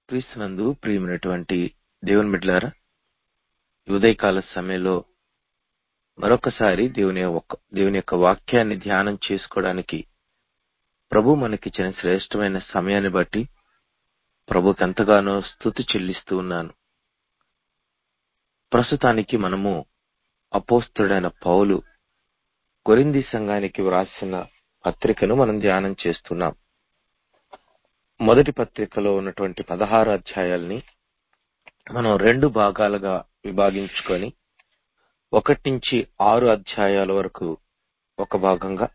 క్రీస్తునందు ప్రియమైనటువంటి దేవుని బిడ్డలారా ఈ ఉదయకాల సమయంలో మరొకసారి దేవుని యొక్క దేవుని యొక్క వాక్యాన్ని ధ్యానం చేసుకోవడానికి ప్రభు మనకిచ్చిన శ్రేష్టమైన సమయాన్ని బట్టి ప్రభుకి ఎంతగానో స్థుతి చెల్లిస్తూ ఉన్నాను ప్రస్తుతానికి మనము అపోస్తుడైన పౌలు కొరింది సంఘానికి వ్రాసిన పత్రికను మనం ధ్యానం చేస్తున్నాం మొదటి పత్రికలో ఉన్నటువంటి పదహారు అధ్యాయాల్ని మనం రెండు భాగాలుగా విభాగించుకొని ఒకటి నుంచి ఆరు అధ్యాయాల వరకు ఒక భాగంగా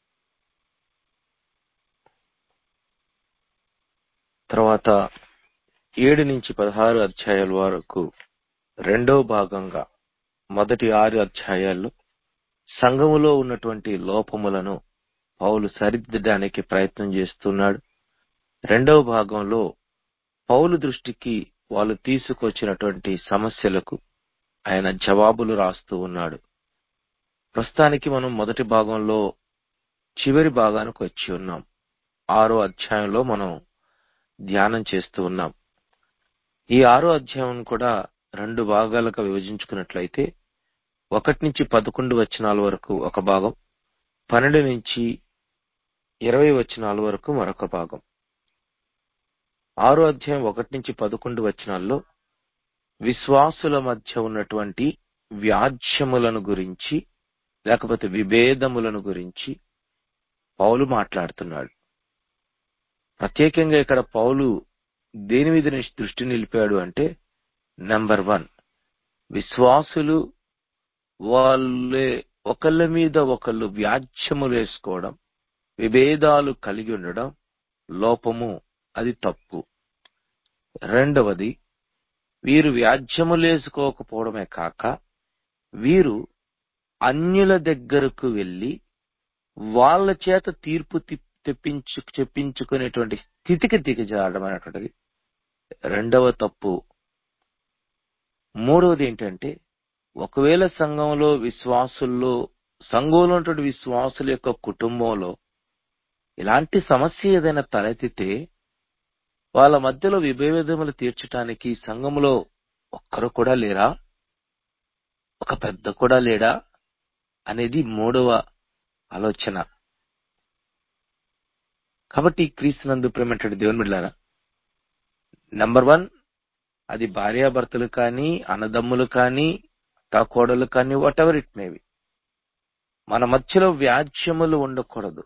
తర్వాత ఏడు నుంచి పదహారు అధ్యాయాల వరకు రెండో భాగంగా మొదటి ఆరు అధ్యాయాల్లో సంఘములో ఉన్నటువంటి లోపములను పౌలు సరిదిద్దడానికి ప్రయత్నం చేస్తున్నాడు రెండవ భాగంలో పౌలు దృష్టికి వాళ్ళు తీసుకొచ్చినటువంటి సమస్యలకు ఆయన జవాబులు రాస్తూ ఉన్నాడు ప్రస్తుతానికి మనం మొదటి భాగంలో చివరి భాగానికి వచ్చి ఉన్నాం ఆరో అధ్యాయంలో మనం ధ్యానం చేస్తూ ఉన్నాం ఈ ఆరో అధ్యాయం కూడా రెండు భాగాలుగా విభజించుకున్నట్లయితే ఒకటి నుంచి పదకొండు వచనాల వరకు ఒక భాగం పన్నెండు నుంచి ఇరవై వచనాల వరకు మరొక భాగం ఆరో అధ్యాయం ఒకటి నుంచి పదకొండు వచనాల్లో విశ్వాసుల మధ్య ఉన్నటువంటి వ్యాజ్యములను గురించి లేకపోతే విభేదములను గురించి పౌలు మాట్లాడుతున్నాడు ప్రత్యేకంగా ఇక్కడ పౌలు దేని మీద దృష్టి నిలిపాడు అంటే నెంబర్ వన్ విశ్వాసులు వాళ్ళే ఒకళ్ళ మీద ఒకళ్ళు వ్యాజ్యములు వేసుకోవడం విభేదాలు కలిగి ఉండడం లోపము అది తప్పు రెండవది వీరు వ్యాజ్యములేసుకోకపోవడమే కాక వీరు అన్యుల దగ్గరకు వెళ్లి వాళ్ళ చేత తీర్పు తెప్పించు చెప్పించుకునేటువంటి స్థితికి దిగజారడం అనేటువంటిది రెండవ తప్పు మూడవది ఏంటంటే ఒకవేళ సంఘంలో విశ్వాసుల్లో సంఘంలో ఉన్నటువంటి విశ్వాసుల యొక్క కుటుంబంలో ఇలాంటి సమస్య ఏదైనా తలెత్తితే వాళ్ళ మధ్యలో విభేదములు తీర్చడానికి సంఘములో ఒక్కరు కూడా లేరా ఒక పెద్ద కూడా లేడా అనేది మూడవ ఆలోచన కాబట్టి క్రీస్తునందు ప్రేమటువంటి దేవుని బిడ్డారా నంబర్ వన్ అది భార్యాభర్తలు కానీ అన్నదమ్ములు కానీ కోడలు కానీ వాట్ ఎవర్ ఇట్ మేబి మన మధ్యలో వ్యాజ్యములు ఉండకూడదు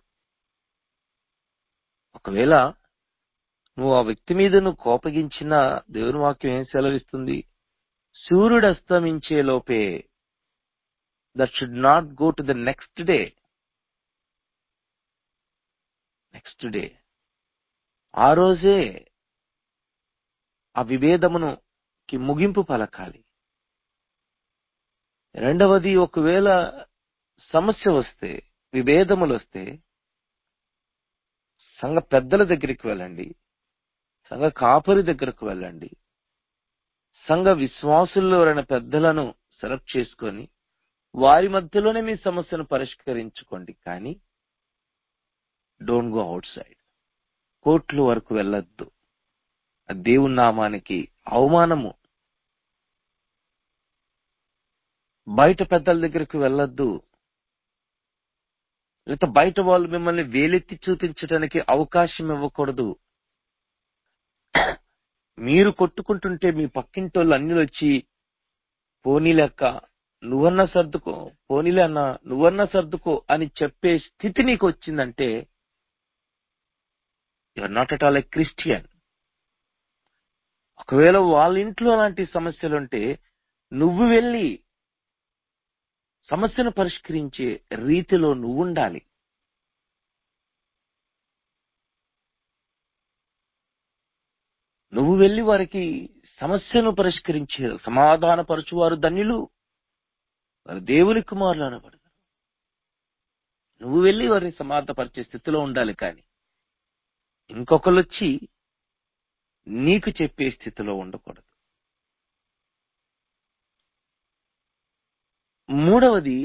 ఒకవేళ నువ్వు ఆ వ్యక్తి మీద నువ్వు కోపగించిన దేవుని వాక్యం ఏం సెలవిస్తుంది సూర్యుడు అస్తమించే లోపే that should not go to the next day next day ఆ రోజే ఆ విభేదమును కి ముగింపు పలకాలి రెండవది ఒకవేళ సమస్య వస్తే విభేదములు వస్తే సంఘ పెద్దల దగ్గరికి వెళ్ళండి సంఘ కాపరి దగ్గరకు వెళ్ళండి సంఘ విశ్వాసుల్లో ఎవరైన పెద్దలను సెలెక్ట్ చేసుకొని వారి మధ్యలోనే మీ సమస్యను పరిష్కరించుకోండి కానీ డోంట్ గో అవుట్ సైడ్ కోర్టుల వరకు వెళ్ళొద్దు దేవుని నామానికి అవమానము బయట పెద్దల దగ్గరికి వెళ్ళొద్దు లేకపోతే బయట వాళ్ళు మిమ్మల్ని వేలెత్తి చూపించడానికి అవకాశం ఇవ్వకూడదు మీరు కొట్టుకుంటుంటే మీ పక్కింటోళ్ళు అన్ని వచ్చి పోనీ లెక్క నువ్వన్నా సర్దుకో పోనీలే అన్న నువ్వన్నా సర్దుకో అని చెప్పే స్థితి నీకు వచ్చిందంటే your not at all a Christian ఒకవేళ వాళ్ళ ఇంట్లో అలాంటి సమస్యలుంటే నువ్వు వెళ్ళి సమస్యను పరిష్కరించే రీతిలో నువ్వు ఉండాలి నువ్వు వెళ్ళి వారికి సమస్యను పరిష్కరించే సమాధానపరచువారు ధన్యులు వారు దేవుని కుమారులు అనబడతారు నువ్వు వెళ్ళి వారిని సమాధానపరిచే స్థితిలో ఉండాలి కానీ ఇంకొకరు వచ్చి నీకు చెప్పే స్థితిలో ఉండకూడదు మూడవది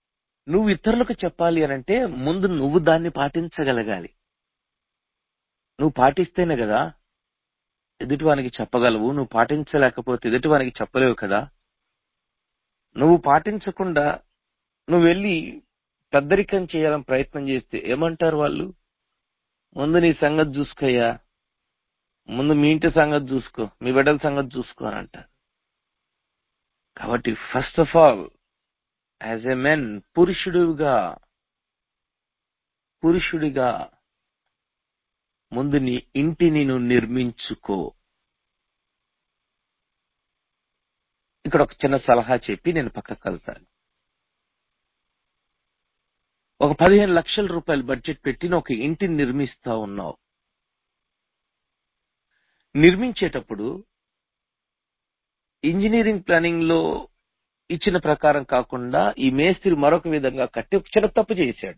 నువ్వు ఇతరులకు చెప్పాలి అనంటే ముందు నువ్వు దాన్ని పాటించగలగాలి నువ్వు పాటిస్తేనే కదా ఎదుటివానికి చెప్పగలవు నువ్వు పాటించలేకపోతే ఎదుటివానికి చెప్పలేవు కదా నువ్వు పాటించకుండా నువ్వు వెళ్ళి పెద్దరికం చేయాలని ప్రయత్నం చేస్తే ఏమంటారు వాళ్ళు ముందు నీ సంగతి చూసుకోయ్యా ముందు మీ ఇంటి సంగతి చూసుకో మీ బిడ్డల సంగతి చూసుకో అని అంటారు కాబట్టి first of all as a men పురుషుడిగా పురుషుడిగా ముందు నీ ఇంటిని నువ్వు నిర్మించుకో ఇక్కడ ఒక చిన్న సలహా చెప్పి నేను పక్కకు వెళ్తాను ఒక పదిహేను లక్షల రూపాయల బడ్జెట్ పెట్టిన ఒక ఇంటిని నిర్మిస్తా ఉన్నావు నిర్మించేటప్పుడు ఇంజనీరింగ్ ప్లానింగ్ లో ఇచ్చిన ప్రకారం కాకుండా ఈ మేస్త్రి మరొక విధంగా కట్టి ఒక చిన్న తప్పు చేశాడు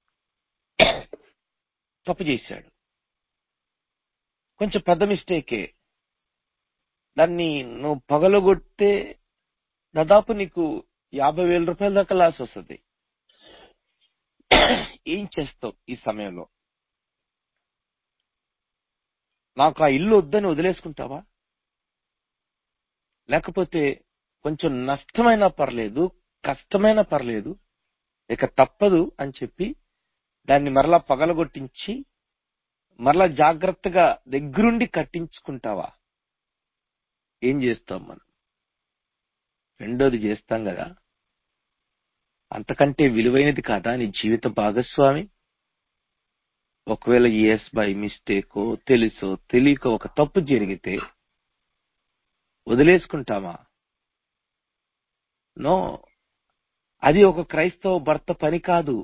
తప్పు చేశాడు కొంచెం పెద్ద మిస్టేకే దాన్ని నువ్వు పగలగొడితే దాదాపు నీకు యాభై వేల రూపాయల దాకా లాస్ వస్తుంది ఏం చేస్తావు ఈ సమయంలో నాకు ఆ ఇల్లు వద్దని వదిలేసుకుంటావా లేకపోతే కొంచెం నష్టమైనా పర్లేదు కష్టమైనా పర్లేదు ఇక తప్పదు అని చెప్పి దాన్ని మరలా పగలగొట్టించి మరలా జాగ్రత్తగా దగ్గరుండి కట్టించుకుంటావా ఏం చేస్తాం మనం రెండోది చేస్తాం కదా అంతకంటే విలువైనది కాదా నీ జీవిత భాగస్వామి ఒకవేళ ఎస్ బై మిస్టేకో తెలుసో తెలియక ఒక తప్పు జరిగితే వదిలేసుకుంటామా నో అది ఒక క్రైస్తవ భర్త పని కాదు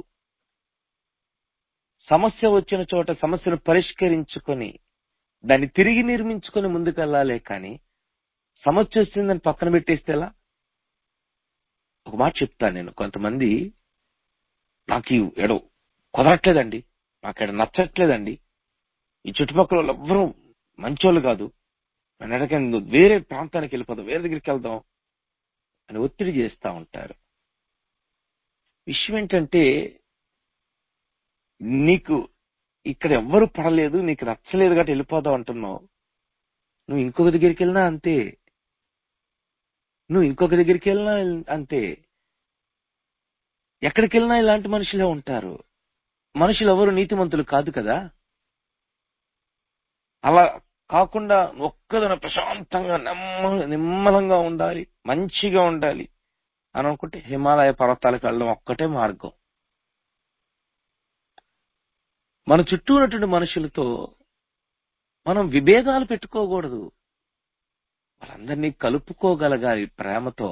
సమస్య వచ్చిన చోట సమస్యను పరిష్కరించుకొని దాన్ని తిరిగి నిర్మించుకొని ముందుకెళ్ళాలే కానీ సమస్య వచ్చిందని పక్కన పెట్టేస్తే ఎలా ఒక మాట చెప్తాను నేను కొంతమంది నాకు ఈ ఎడో కుదరట్లేదండి నాకు ఎడ నచ్చట్లేదండి ఈ చుట్టుపక్కల వాళ్ళు ఎవ్వరూ మంచోళ్ళు కాదు మన ఎడకని వేరే ప్రాంతానికి వెళ్ళిపోదాం వేరే దగ్గరికి వెళ్దాం అని ఒత్తిడి చేస్తా ఉంటారు విషయం ఏంటంటే నీకు ఇక్కడ ఎవ్వరు పడలేదు నీకు నచ్చలేదు కాబట్టి వెళ్ళిపోదాం అంటున్నావు నువ్వు ఇంకొక దగ్గరికి వెళ్ళినా అంతే నువ్వు ఇంకొక దగ్గరికి వెళ్ళినా అంతే ఎక్కడికి వెళ్ళినా ఇలాంటి మనుషులే ఉంటారు మనుషులు ఎవరు నీతిమంతులు కాదు కదా అలా కాకుండా ఒక్కదన ప్రశాంతంగా నెమ్మ నిమ్మలంగా ఉండాలి మంచిగా ఉండాలి అని అనుకుంటే హిమాలయ పర్వతాలకు వెళ్ళడం ఒక్కటే మార్గం మన చుట్టూ ఉన్నటువంటి మనుషులతో మనం విభేదాలు పెట్టుకోకూడదు వాళ్ళందరినీ కలుపుకోగలగాలి ప్రేమతో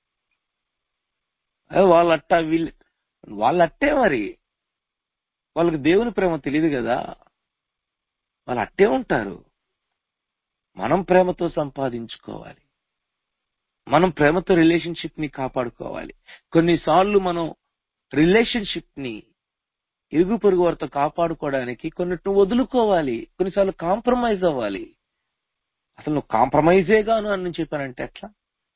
అదే వాళ్ళట్టా వీళ్ళు వాళ్ళట్టే మరి వాళ్ళకి దేవుని ప్రేమ తెలియదు కదా వాళ్ళు అట్టే ఉంటారు మనం ప్రేమతో సంపాదించుకోవాలి మనం ప్రేమతో రిలేషన్షిప్ ని కాపాడుకోవాలి కొన్నిసార్లు మనం రిలేషన్షిప్ ని ఇరుగు పొరుగు వారితో కాపాడుకోవడానికి కొన్నిటిని వదులుకోవాలి కొన్నిసార్లు కాంప్రమైజ్ అవ్వాలి అసలు నువ్వు కాంప్రమైజే గాను అని నేను చెప్పానంటే ఎట్లా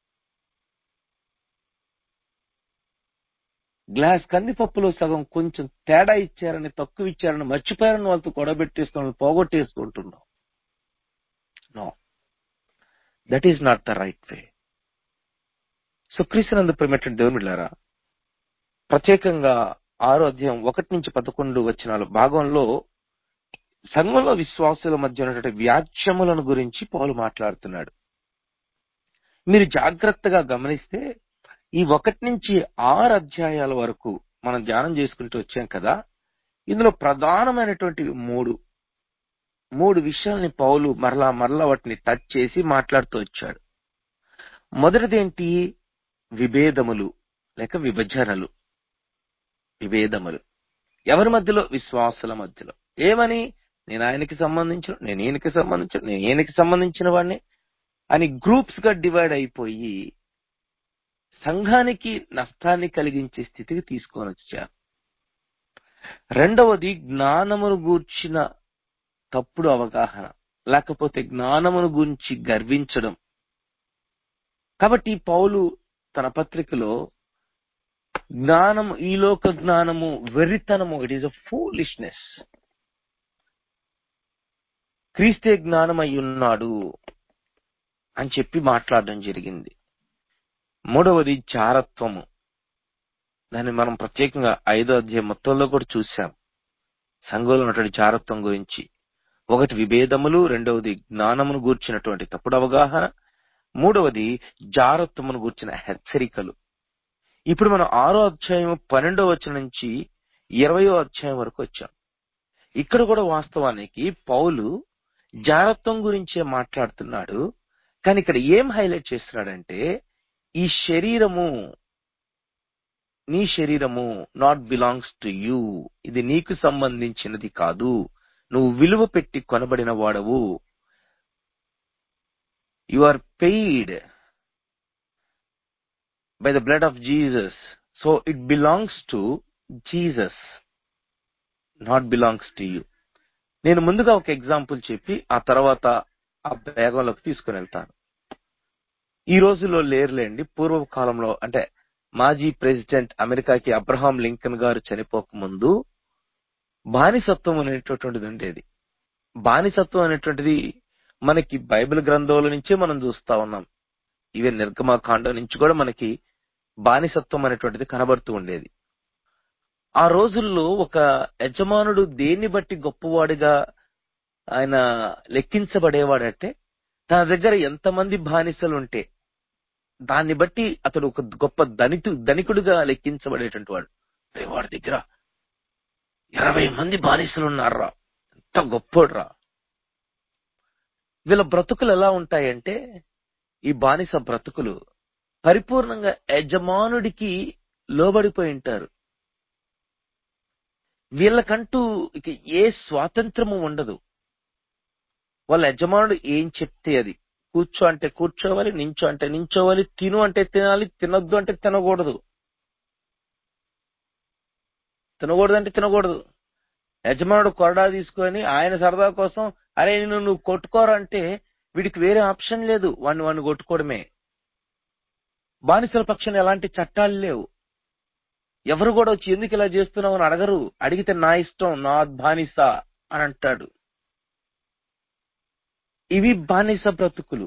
గ్లాస్ కందిపప్పులో సగం కొంచెం తేడా ఇచ్చారని తక్కువ ఇచ్చారని మర్చిపోయారని వాళ్ళతో గొడవబెట్టేసుకుని పోగొట్టేసుకుంటున్నావు no that is not the right way so క్రీస్తునందు ప్రేమటువంటి దేవుని బిడ్డారా ప్రత్యేకంగా ఆరో అధ్యాయం ఒకటి నుంచి పదకొండు వచ్చిన భాగంలో సంఘంలో విశ్వాసుల మధ్య ఉన్నటువంటి వ్యాజ్యములను గురించి పౌలు మాట్లాడుతున్నాడు మీరు జాగ్రత్తగా గమనిస్తే ఈ ఒకటి నుంచి ఆరు అధ్యాయాల వరకు మనం ధ్యానం చేసుకుంటూ వచ్చాం కదా ఇందులో ప్రధానమైనటువంటి మూడు మూడు విషయాల్ని పౌలు మరలా మరలా వాటిని టచ్ చేసి మాట్లాడుతూ వచ్చాడు మొదటిది ఏంటి విభేదములు లేక విభజనలు విభేదములు ఎవరి మధ్యలో విశ్వాసుల మధ్యలో ఏమని నేను ఆయనకి సంబంధించిన నేను ఈయనకి సంబంధించిన నేను ఈయనకి సంబంధించిన వాడిని అని గ్రూప్స్ గా డివైడ్ అయిపోయి సంఘానికి నష్టాన్ని కలిగించే స్థితికి తీసుకొని వచ్చారు రెండవది జ్ఞానమును గూర్చిన తప్పుడు అవగాహన లేకపోతే జ్ఞానమును గురించి గర్వించడం కాబట్టి పౌలు తన పత్రికలో జ్ఞానము ఈ లోక జ్ఞానము వెర్రితనము ఇట్ ఈస్ అ ఫూలిష్నెస్ క్రీస్తే జ్ఞానమై ఉన్నాడు అని చెప్పి మాట్లాడడం జరిగింది మూడవది జారత్వము దాన్ని మనం ప్రత్యేకంగా ఐదో అధ్యాయం మొత్తంలో కూడా చూసాం సంఘంలో ఉన్నటువంటి జారత్వం గురించి ఒకటి విభేదములు రెండవది జ్ఞానమును గూర్చినటువంటి తప్పుడు అవగాహన మూడవది జారత్వమును గూర్చిన హెచ్చరికలు ఇప్పుడు మనం ఆరో అధ్యాయం పన్నెండో వచ్చిన నుంచి ఇరవయో అధ్యాయం వరకు వచ్చాం ఇక్కడ కూడా వాస్తవానికి పౌలు జారత్వం గురించే మాట్లాడుతున్నాడు కానీ ఇక్కడ ఏం హైలైట్ చేస్తున్నాడంటే ఈ శరీరము నీ శరీరము నాట్ బిలాంగ్స్ టు యూ ఇది నీకు సంబంధించినది కాదు నువ్వు విలువ పెట్టి కొనబడిన వాడవు you are paid by the blood of Jesus so it belongs to Jesus not belongs to you నేను ముందుగా ఒక ఎగ్జాంపుల్ చెప్పి ఆ తర్వాత ఆ వేగంలోకి తీసుకుని వెళ్తాను ఈ రోజుల్లో లేరులేండి పూర్వ కాలంలో అంటే మాజీ ప్రెసిడెంట్ అమెరికాకి అబ్రహాం లింకన్ గారు చనిపోక ముందు బానిసత్వం అనేటటువంటిది ఉండేది బానిసత్వం అనేటువంటిది మనకి బైబిల్ గ్రంథాల నుంచే మనం చూస్తా ఉన్నాం ఈవెన్ నిర్గమాకాండం నుంచి కూడా మనకి బానిసత్వం అనేటువంటిది కనబడుతూ ఉండేది ఆ రోజుల్లో ఒక యజమానుడు దేన్ని బట్టి గొప్పవాడిగా ఆయన లెక్కించబడేవాడంటే తన దగ్గర ఎంతమంది బానిసలు ఉంటే దాన్ని బట్టి అతడు ఒక గొప్ప ధనితు ధనికుడిగా లెక్కించబడేటువంటి వాడు "రే, వాడి దగ్గర ఇరవై మంది బానిసలు ఉన్నారా ఎంత గొప్పోడ్రా వీళ్ళ బ్రతుకులు ఎలా ఉంటాయంటే ఈ బానిస బ్రతుకులు పరిపూర్ణంగా యజమానుడికి లోబడిపోయి ఉంటారు వీళ్ళకంటూ ఇక ఏ స్వాతంత్రము ఉండదు వాళ్ళ యజమానుడు ఏం చెప్తే అది కూర్చో అంటే కూర్చోవాలి నించో అంటే నించోవాలి తిను అంటే తినాలి తినొద్దు అంటే తినకూడదు తినకూడదు అంటే తినకూడదు యజమానుడు కొరడా తీసుకొని ఆయన సరదా కోసం అరే నిన్ను నువ్వు కొట్టుకోరంటే వీడికి వేరే ఆప్షన్ లేదు వాడిని వాడిని కొట్టుకోవడమే బానిసల పక్షాన ఎలాంటి చట్టాలు లేవు ఎవరు కూడా వచ్చి ఎందుకు ఇలా చేస్తున్నావు అని అడగరు అడిగితే నా ఇష్టం నా బానిస అని అంటాడు ఇవి బానిస బ్రతుకులు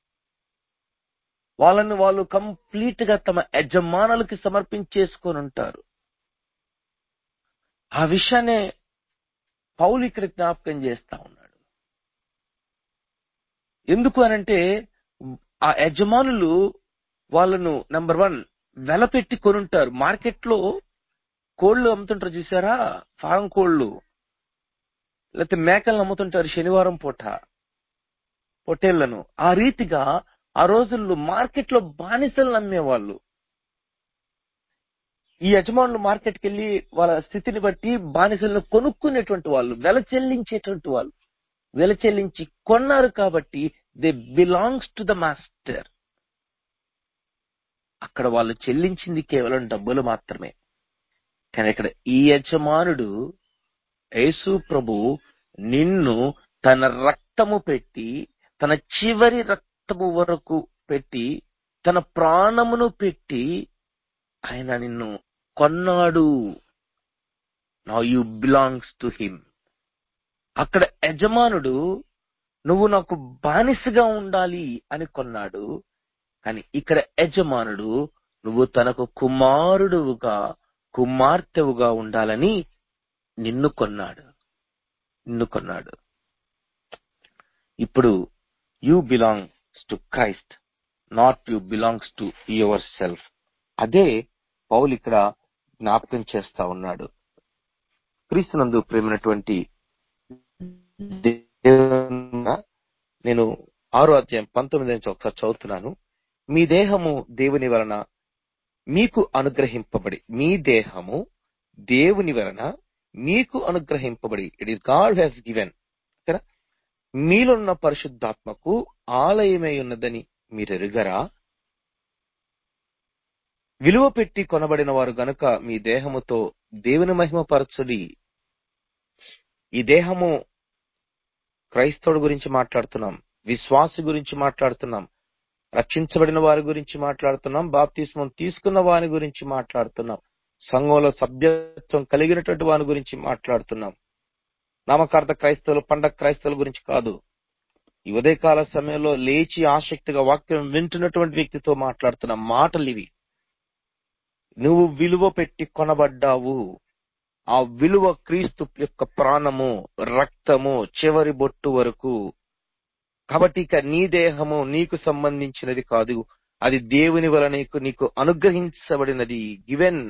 వాళ్ళని వాళ్ళు కంప్లీట్ గా తమ యజమానులకి సమర్పించేసుకొని ఉంటారు ఆ విషయాన్ని పౌలు ఇక్కడ జ్ఞాపకం చేస్తా ఉన్నాడు ఎందుకు అనంటే ఆ యజమానులు వాళ్ళను నంబర్ వన్ వెల పెట్టి కొనుంటారు మార్కెట్ లో కోళ్లు అమ్ముతుంటారు చూసారా ఫారం కోళ్లు లేకపోతే మేకలను అమ్ముతుంటారు శనివారం పూట పొట్టేళ్లను ఆ రీతిగా ఆ రోజుల్లో మార్కెట్ లో బానిసలను అమ్మేవాళ్ళు ఈ యజమానులు మార్కెట్కి వెళ్ళి వాళ్ళ స్థితిని బట్టి బానిసలను కొనుక్కునేటువంటి వాళ్ళు వెల చెల్లించేటువంటి వాళ్ళు వెల చెల్లించి కొన్నారు కాబట్టి they belongs to the master అక్కడ వాళ్ళు చెల్లించింది కేవలం డబ్బులు మాత్రమే కానీ ఇక్కడ ఈ యజమానుడు యేసు ప్రభు నిన్ను తన రక్తము పెట్టి తన చివరి రక్తము వరకు పెట్టి తన ప్రాణమును పెట్టి ఆయన నిన్ను కొన్నాడు now you belongs to him అక్కడ యజమానుడు నువ్వు నాకు బానిసగా ఉండాలి అని కొన్నాడు కానీ ఇక్కడ యజమానుడు నువ్వు తనకు కుమారుడుగా కుమార్తెవుగా ఉండాలని నిన్ను కొన్నాడు నిన్ను కొన్నాడు ఇప్పుడు you belongs to Christ not you belongs to your self అదే పౌలు ఇక్కడ జ్ఞాపకం చేస్తా ఉన్నాడు క్రీస్తునందు ప్రేమైనటువంటి దేవుడా, నేను ఆరో అధ్యాయం పంతొమ్మిది నుంచి ఒకసారి చదువుతున్నాను మీ దేహము దేవుని వలన మీకు అనుగ్రహింపబడి మీ దేహము దేవుని వలన మీకు అనుగ్రహింపబడి it is God has given మీలున్న పరిశుద్ధాత్మకు ఆలయమై ఉన్నదని మీరు ఎరుగరా విలువ పెట్టి కొనబడిన వారు గనుక మీ దేహముతో దేవుని మహిమపరచుడి ఈ దేహము క్రైస్తవుడు గురించి మాట్లాడుతున్నాం విశ్వాసి గురించి మాట్లాడుతున్నాం రక్షించబడిన వారి గురించి మాట్లాడుతున్నాం బాప్తిస్మం తీసుకున్న వారి గురించి మాట్లాడుతున్నాం సంఘంలో సభ్యత్వం కలిగినటువంటి వారి గురించి మాట్లాడుతున్నాం నామకార్థ క్రైస్తవులు పండగ క్రైస్తవుల గురించి కాదు ఈ ఉదయకాల సమయంలో లేచి ఆసక్తిగా వాక్యం వింటున్నటువంటి వ్యక్తితో మాట్లాడుతున్న మాటలు ఇవి నువ్వు విలువ పెట్టి కొనబడ్డావు ఆ విలువ క్రీస్తు యొక్క ప్రాణము రక్తము చివరి బొట్టు వరకు కాబట్టి ఇక నీ దేహము నీకు సంబంధించినది కాదు అది దేవుని వలన నీకు నీకు అనుగ్రహించబడినది గివెన్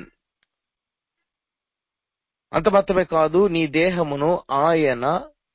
అంత మాత్రమే కాదు నీ దేహమును ఆయన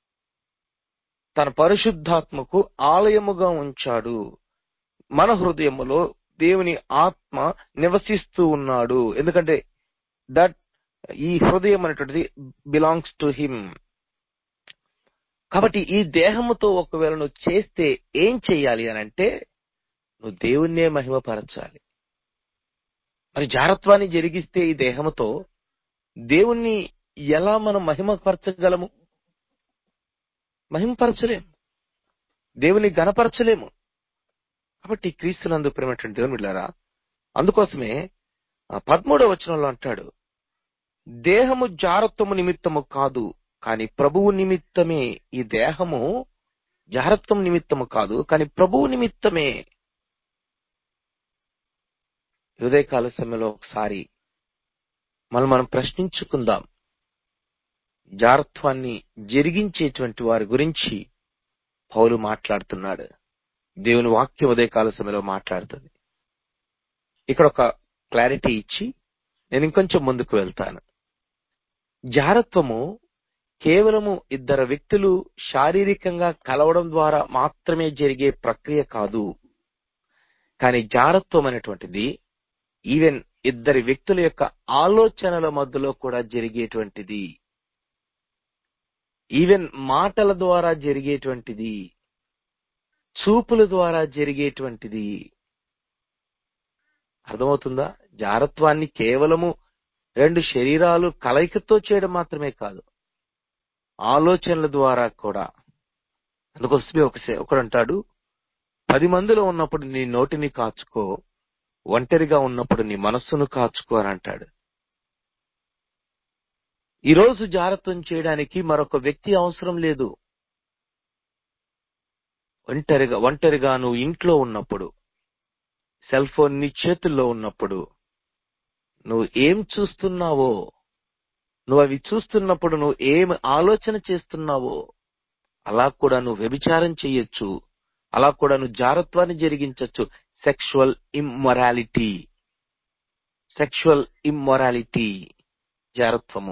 తన పరిశుద్ధాత్మకు ఆలయముగా ఉంచాడు మన హృదయములో దేవుని ఆత్మ నివసిస్తూ ఉన్నాడు ఎందుకంటే దట్ ఈ హృదయం అనేటువంటిది బిలాంగ్స్ టు హిమ్ కాబట్టి ఈ దేహముతో ఒకవేళ నువ్వు చేస్తే ఏం చెయ్యాలి అని అంటే నువ్వు దేవుణ్ణే మహిమపరచాలి మరి జారత్వాన్ని జరిగిస్తే ఈ దేహముతో దేవుణ్ణి ఎలా మనం మహిమపరచగలము మహిమపరచలేము దేవుని గణపరచలేము కాబట్టి క్రీస్తునందు ప్రేమటువంటి దేవుని వెళ్ళారా అందుకోసమే ఆ పదమూడవ వచనంలో అంటాడు దేహము జారత్వము నిమిత్తము కాదు కానీ ప్రభువు నిమిత్తమే ఈ దేహము జారత్వం నిమిత్తము కాదు కానీ ప్రభువు నిమిత్తమే ఉదయకాల సమయంలో ఒకసారి మనం మనం ప్రశ్నించుకుందాం జారత్వాన్ని జరిగించేటువంటి వారి గురించి పౌలు మాట్లాడుతున్నాడు దేవుని వాక్య ఉదయకాల సమయంలో మాట్లాడుతుంది ఇక్కడ ఒక క్లారిటీ ఇచ్చి నేను ఇంకొంచెం ముందుకు వెళ్తాను జారత్వము కేవలము ఇద్దరు వ్యక్తులు శారీరకంగా కలవడం ద్వారా మాత్రమే జరిగే ప్రక్రియ కాదు కానీ జారత్వం అనేటువంటిది ఈవెన్ ఇద్దరి వ్యక్తుల యొక్క ఆలోచనల మధ్యలో కూడా జరిగేటువంటిది ఈవెన్ మాటల ద్వారా జరిగేటువంటిది చూపుల ద్వారా జరిగేటువంటిది అర్థమవుతుందా జారత్వాన్ని కేవలము రెండు శరీరాలు కలయికతో చేయడం మాత్రమే కాదు ఆలోచనల ద్వారా కూడా అందుకోసమే ఒక ఒకడు అంటాడు పది మందిలో ఉన్నప్పుడు నీ నోటిని కాచుకో ఒంటరిగా ఉన్నప్పుడు నీ మనస్సును కాచుకో అని అంటాడు ఈ రోజు జారత్వం చేయడానికి మరొక వ్యక్తి అవసరం లేదు ఒంటరిగా ఒంటరిగా నువ్వు ఇంట్లో ఉన్నప్పుడు సెల్ ఫోన్ నీ చేతుల్లో ఉన్నప్పుడు నువ్వు ఏం చూస్తున్నావో నువ్వు అవి చూస్తున్నప్పుడు నువ్వు ఏం ఆలోచన చేస్తున్నావో అలా కూడా నువ్వు వ్యభిచారం చెయ్యొచ్చు అలా కూడా నువ్వు జారత్వాన్ని జరిగించవచ్చు సెక్షువల్ ఇమ్మొరాలిటీ సెక్షువల్ ఇమ్మొరాలిటీ జారత్వము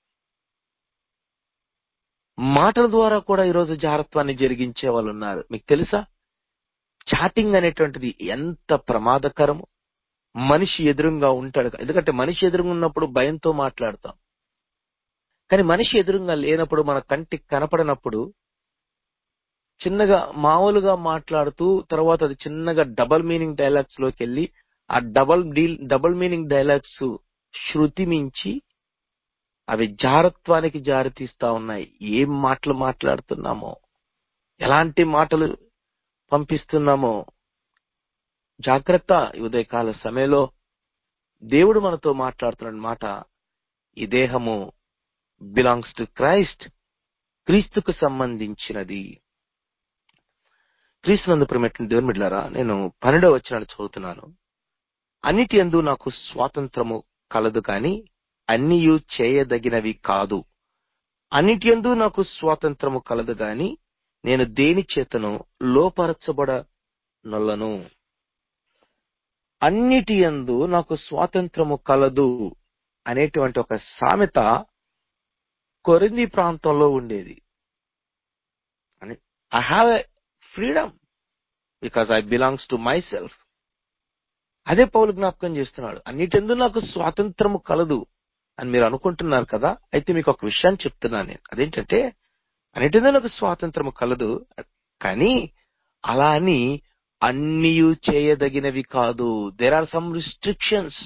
మాటల ద్వారా కూడా ఈరోజు జారత్వాన్ని జరిగించే వాళ్ళు ఉన్నారు మీకు తెలుసా చాటింగ్ అనేటువంటిది ఎంత ప్రమాదకరము మనిషి ఎదురుగా ఉంటాడు ఎందుకంటే మనిషి ఎదురుగా ఉన్నప్పుడు భయంతో మాట్లాడతాం కానీ మనిషి ఎదురుగా లేనప్పుడు మన కంటికి కనపడనప్పుడు చిన్నగా మామూలుగా మాట్లాడుతూ తర్వాత అది చిన్నగా డబల్ మీనింగ్ డైలాగ్స్ లోకి వెళ్ళి ఆ double deal double meaning dialogues శృతి మించి అవి జారత్వానికి జారితీస్తా ఉన్నాయి ఏం మాటలు మాట్లాడుతున్నామో ఎలాంటి మాటలు పంపిస్తున్నామో జాగ్రత్త ఈ ఉదయకాల సమయంలో దేవుడు మనతో మాట్లాడుతున్న మాట ఈ దేహము బిలాంగ్స్ టు క్రైస్ట్ క్రీస్తుకు సంబంధించినది క్రీస్తునందు ప్రేమటువంటి దేవుని బిడ్డారా నేను పన్నెండవ వచనాలు చదువుతున్నాను అన్నిటి ఎందు నాకు స్వాతంత్రము కలదు కాని అన్నియు చేయదగినవి కాదు అన్నిటి ఎందు నాకు స్వాతంత్రము కలదు గాని నేను దేని చేతను లోపరచబడ నొల్లను అన్నిటి యందు నాకు స్వాతంత్రము కలదు అనేటువంటి ఒక సామెత కొరింది ప్రాంతంలో ఉండేది I have a freedom because I belongs to myself అదే పౌలు జ్ఞాపకం చేస్తున్నాడు అన్నిటెందు నాకు స్వాతంత్రము కలదు అని మీరు అనుకుంటున్నారు కదా అయితే మీకు ఒక విషయాన్ని చెప్తున్నాను నేను అదేంటంటే అన్నిటిలో నాకు స్వాతంత్రము కలదు కానీ అలా అని అన్నీ చేయదగినవి కాదు there are some restrictions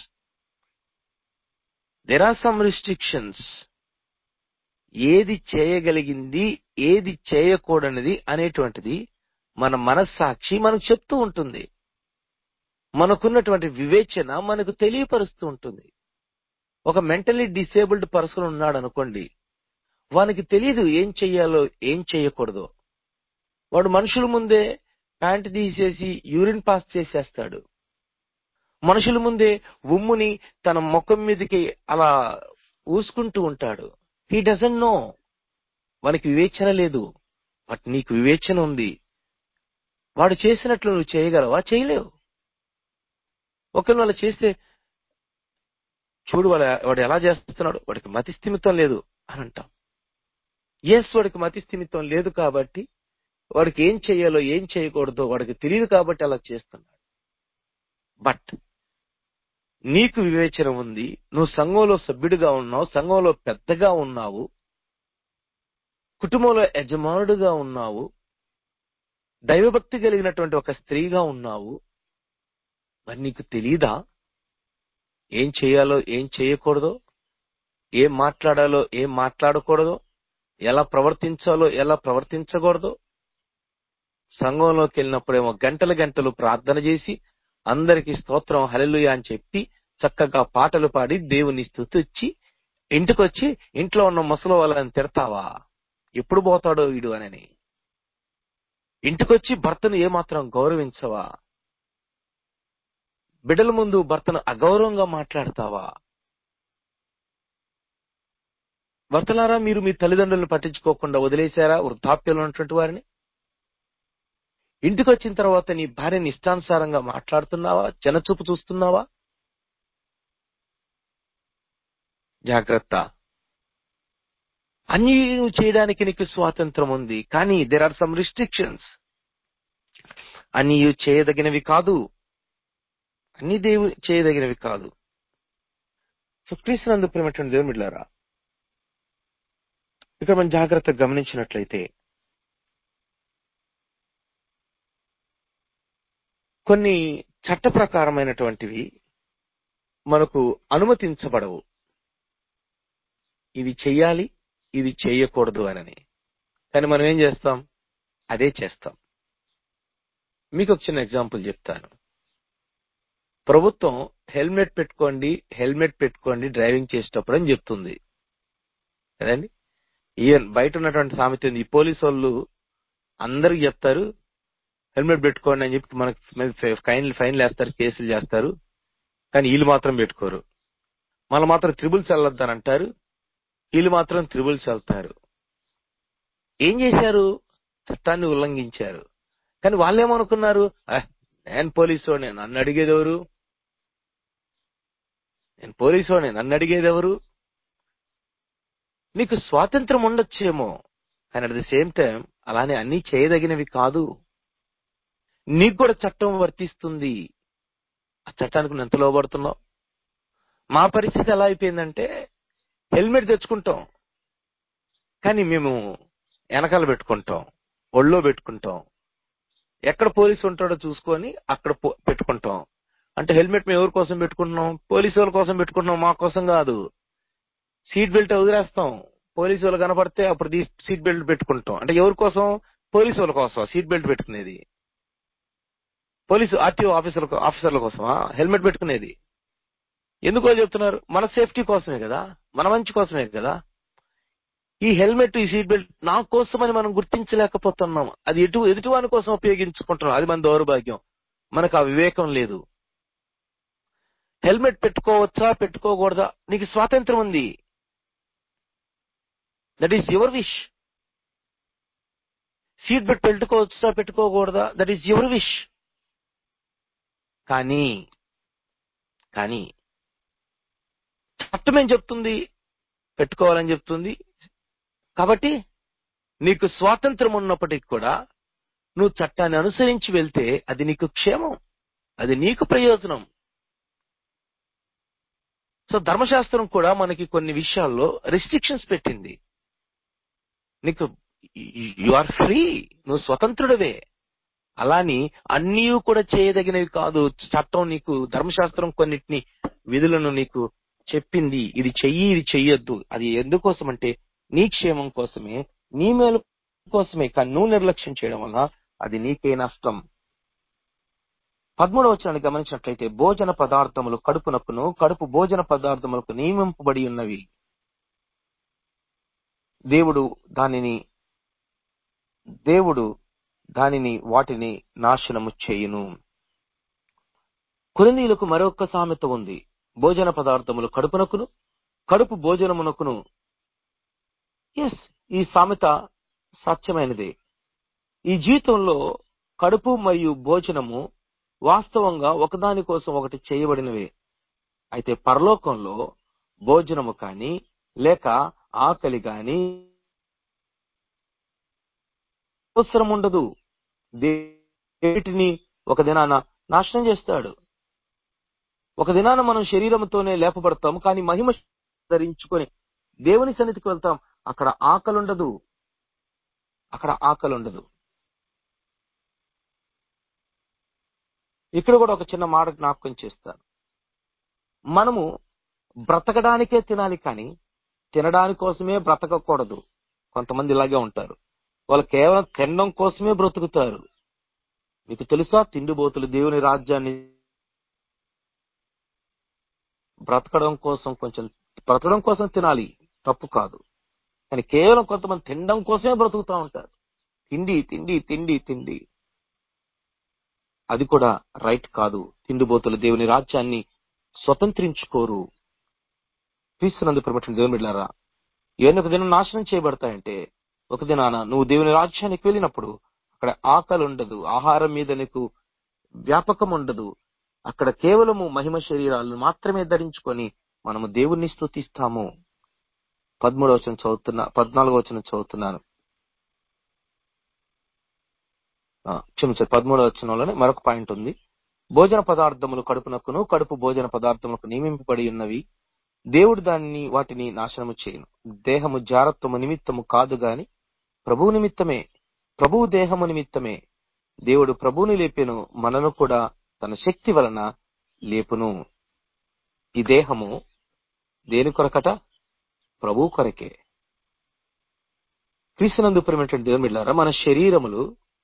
there are some restrictions ఏది చేయగలిగింది ఏది చేయకూడనిది అనేటువంటిది మన మనస్సాక్షి మనకు చెప్తూ ఉంటుంది మనకున్నటువంటి వివేచన మనకు తెలియపరుస్తూ ఉంటుంది ఒక మెంటలీ డిసేబుల్డ్ పర్సన్ ఉన్నాడు అనుకోండి వానికి తెలియదు ఏం చెయ్యాలో ఏం చెయ్యకూడదో వాడు మనుషుల ముందే ప్యాంట్ తీసేసి యూరిన్ పాస్ చేసేస్తాడు మనుషుల ముందే ఉమ్ముని తన ముఖం మీదకి అలా ఊసుకుంటూ ఉంటాడు హీ డజన్ నో వానికి వివేచన లేదు బట్ నీకు వివేచన ఉంది వాడు చేసినట్లు నువ్వు చేయగలవా చేయలేవు ఒకవేళ వాళ్ళు చేస్తే చూడు వాడు వాడు ఎలా చేస్తున్నాడు వాడికి మతి స్థిమితం లేదు అని అంటాం ఎస్ వాడికి మతి స్థిమితం లేదు కాబట్టి వాడికి ఏం చేయాలో ఏం చేయకూడదో వాడికి తెలియదు కాబట్టి అలా చేస్తున్నాడు బట్ నీకు వివేచన ఉంది నువ్వు సంఘంలో సభ్యుడిగా ఉన్నావు సంఘంలో పెద్దగా ఉన్నావు కుటుంబంలో యజమానుడుగా ఉన్నావు దైవభక్తి కలిగినటువంటి ఒక స్త్రీగా ఉన్నావు మరి నీకు తెలీదా ఏం చేయాలో ఏం చేయకూడదో ఏం మాట్లాడాలో ఏం మాట్లాడకూడదో ఎలా ప్రవర్తించాలో ఎలా ప్రవర్తించకూడదో సంఘంలోకి వెళ్ళినప్పుడేమో గంటలు గంటలు ప్రార్థన చేసి అందరికి స్తోత్రం హల్లెలూయా అని చెప్పి చక్కగా పాటలు పాడి దేవుని స్తుతిచ్చి ఇంటికొచ్చి ఇంట్లో ఉన్న ముసలి వాళ్ళని తిడతావా ఎప్పుడు పోతాడో వీడు అనని ఇంటికొచ్చి భర్తను ఏమాత్రం గౌరవించవా బిడ్డల ముందు భర్తను అగౌరవంగా మాట్లాడతావా భర్తలారా మీరు మీ తల్లిదండ్రులను పట్టించుకోకుండా వదిలేశారా వృద్ధాప్యంలో ఉన్నటువంటి వారిని ఇంటికి వచ్చిన తర్వాత నీ భార్యని ఇష్టానుసారంగా మాట్లాడుతున్నావా జనచూపు చూస్తున్నావా జాగ్రత్త అన్ని నువ్వు చేయడానికి నీకు స్వాతంత్రం ఉంది కానీ దెర్ ఆర్ సమ్ రిస్ట్రిక్షన్స్ అన్ని చేయదగినవి కాదు అన్ని దేవు చేయదగినవి కాదు సో క్రీస్తునందు ప్రేమటువంటి దేవుని బిడ్డలారా ఇక్కడ మనం జాగ్రత్తగా గమనించినట్లయితే కొన్ని చట్ట ప్రకారమైనటువంటివి మనకు అనుమతించబడవు ఇవి చెయ్యాలి ఇది చేయకూడదు అనని కానీ మనం ఏం చేస్తాం అదే చేస్తాం మీకు ఒక చిన్న ఎగ్జాంపుల్ చెప్తాను ప్రభుత్వం హెల్మెట్ పెట్టుకోండి హెల్మెట్ పెట్టుకోండి డ్రైవింగ్ చేసేటప్పుడు అని చెప్తుంది కదండి ఈవెన్ బయట ఉన్నటువంటి సామెత ఉంది ఈ పోలీసు వాళ్ళు అందరికి చెప్తారు హెల్మెట్ పెట్టుకోండి అని చెప్పి మనకి ఫైన్ ఫైన్లు వేస్తారు కేసులు చేస్తారు కానీ వీళ్ళు మాత్రం పెట్టుకోరు మళ్ళీ మాత్రం త్రిబుల్స్ వెళ్ళొద్దని అంటారు వీళ్ళు మాత్రం త్రిబుల్స్ వెళ్తారు ఏం చేశారు చట్టాన్ని ఉల్లంఘించారు కానీ వాళ్ళేమనుకున్నారు "ఆ, నేను పోలీసు నన్ను అడిగేది ఎవరు నేను పోలీసు నన్ను అడిగేది ఎవరు నీకు స్వాతంత్రం ఉండొచ్చేమో కానీ అట్ ది సేమ్ టైం అలానే అన్ని చేయదగినవి కాదు నీకు కూడా చట్టం వర్తిస్తుంది ఆ చట్టానికి నువ్వు ఎంత లోబడుతున్నావు మా పరిస్థితి ఎలా అయిపోయిందంటే హెల్మెట్ తెచ్చుకుంటాం కానీ మేము వెనకాల పెట్టుకుంటాం ఒళ్ళో పెట్టుకుంటాం ఎక్కడ పోలీసు ఉంటాడో చూసుకొని అక్కడ పో- పెట్టుకుంటాం అంటే హెల్మెట్ మేము ఎవరి కోసం పెట్టుకుంటున్నాం పోలీసు వాళ్ళ కోసం పెట్టుకుంటున్నాం మా కోసం కాదు సీట్ బెల్ట్ వదిలేస్తాం పోలీసు వాళ్ళు కనపడితే అప్పుడు తీసి సీట్ బెల్ట్ పెట్టుకుంటాం అంటే ఎవరి కోసం పోలీసు వాళ్ళ కోసం సీట్ బెల్ట్ పెట్టుకునేది పోలీసు ఆర్టీఓ ఆఫీసర్ల ఆఫీసర్ల కోసమా హెల్మెట్ పెట్టుకునేది ఎందుకో చెప్తున్నారు మన సేఫ్టీ కోసమే కదా మన మంచి కోసమే కదా ఈ హెల్మెట్ ఈ సీట్ బెల్ట్ నా కోసమని మనం గుర్తించలేకపోతున్నాం అది ఎటు ఎదుటివాని కోసం ఉపయోగించుకుంటున్నాం అది మన దౌర్భాగ్యం మనకు ఆ వివేకం లేదు హెల్మెట్ పెట్టుకోవచ్చా పెట్టుకోకూడదా నీకు స్వాతంత్రం ఉంది that is your wish seat belt పెట్టుకోవచ్చా పెట్టుకోకూడదా దట్ ఈస్ యువర్ విష్ కానీ కానీ చట్టం ఏం చెప్తుంది పెట్టుకోవాలని చెప్తుంది కాబట్టి నీకు స్వాతంత్రం ఉన్నప్పటికీ కూడా నువ్వు చట్టాన్ని అనుసరించి వెళ్తే అది నీకు క్షేమం అది నీకు ప్రయోజనం సో ధర్మశాస్త్రం కూడా మనకి కొన్ని విషయాల్లో రెస్ట్రిక్షన్స్ పెట్టింది నీకు యు ఆర్ ఫ్రీ నువ్వు స్వతంత్రుడవే అలాని అన్నీ కూడా చేయదగినవి కాదు చట్టం నీకు ధర్మశాస్త్రం కొన్నిటిని విధులను నీకు చెప్పింది ఇది చెయ్యి ఇది చెయ్యొద్దు అది ఎందుకోసం అంటే నీ క్షేమం కోసమే నీ మేలు కోసమే కానీ నువ్వు నిర్లక్ష్యం చేయడం వల్ల అది నీకే నష్టం పదమూడవ వచనాన్ని గమనించినట్లయితే భోజన పదార్థములు కడుపునకును కడుపు భోజన పదార్థములకు నియమింపబడి ఉన్నవి దేవుడు దానిని దేవుడు దానిని వాటిని నాశనము చేయును కొరిందీలకు మరొక సామెత ఉంది భోజన పదార్థములు కడుపునకును కడుపు భోజనమునకును ఎస్ ఈ సామెత సత్యమైనదే ఈ జీవితంలో కడుపు మరియు భోజనము వాస్తవంగా ఒకదాని కోసం ఒకటి చేయబడినవే అయితే పరలోకంలో భోజనము కానీ లేక ఆకలి గాని అవసరం ఉండదు వీటిని ఒక దినాన నాశనం చేస్తాడు ఒక దినాన మనం శరీరంతోనే లేపబడతాం కానీ మహిమ ధరించుకొని దేవుని సన్నిధికి వెళ్తాం అక్కడ ఆకలి ఉండదు అక్కడ ఆకలి ఉండదు ఇక్కడ కూడా ఒక చిన్న మాట జ్ఞాపకం చేస్తాను మనము బ్రతకడానికే తినాలి కానీ తినడానికి కోసమే బ్రతకకూడదు కొంతమంది ఇలాగే ఉంటారు వాళ్ళు కేవలం తినడం కోసమే బ్రతుకుతారు మీకు తెలుసా తిండిబోతులు దేవుని రాజ్యాన్ని బ్రతకడం కోసం కొంచెం బ్రతకడం కోసం తినాలి తప్పు కాదు కానీ కేవలం కొంతమంది తినడం కోసమే బ్రతుకుతూ ఉంటారు తిండి తిండి తిండి తిండి అది కూడా రైట్ కాదు తిండిబోతులు దేవుని రాజ్యాన్ని స్వతంత్రించుకోరు క్రీస్తునందు ప్రమేషన్ దేవుని బిడ్డారా ఇవన్నీ ఒక దినం నాశనం చేయబడతాయంటే ఒక దినాన నువ్వు దేవుని రాజ్యానికి వెళ్ళినప్పుడు అక్కడ ఆకలి ఉండదు ఆహారం మీద నీకు వ్యాపకం ఉండదు అక్కడ కేవలము మహిమ శరీరాలను మాత్రమే ధరించుకొని మనము దేవుణ్ణి స్తుతిస్తాము పదమూడవ వచనం చదువుతున్నా పద్నాలుగో వచనం చదువుతున్నాను ఆ, క్షమించారు పదమూడవ వచనంలోనే మరొక పాయింట్ ఉంది భోజన పదార్థములు కడుపునకును కడుపు భోజన పదార్థములకు నియమింపబడి ఉన్నవి దేవుడు దాన్ని వాటిని నాశనము చేయను దేహము జారత్వము నిమిత్తము కాదు గాని ప్రభువు నిమిత్తమే ప్రభువు దేహము నిమిత్తమే దేవుడు ప్రభువుని లేపెను మనను కూడా తన శక్తి వలన లేపును ఈ దేహము దేని కొరకట ప్రభు కొరకే క్రీస్తునందు ప్రేమటువంటి దేవుని బిడ్డారా మన శరీరములు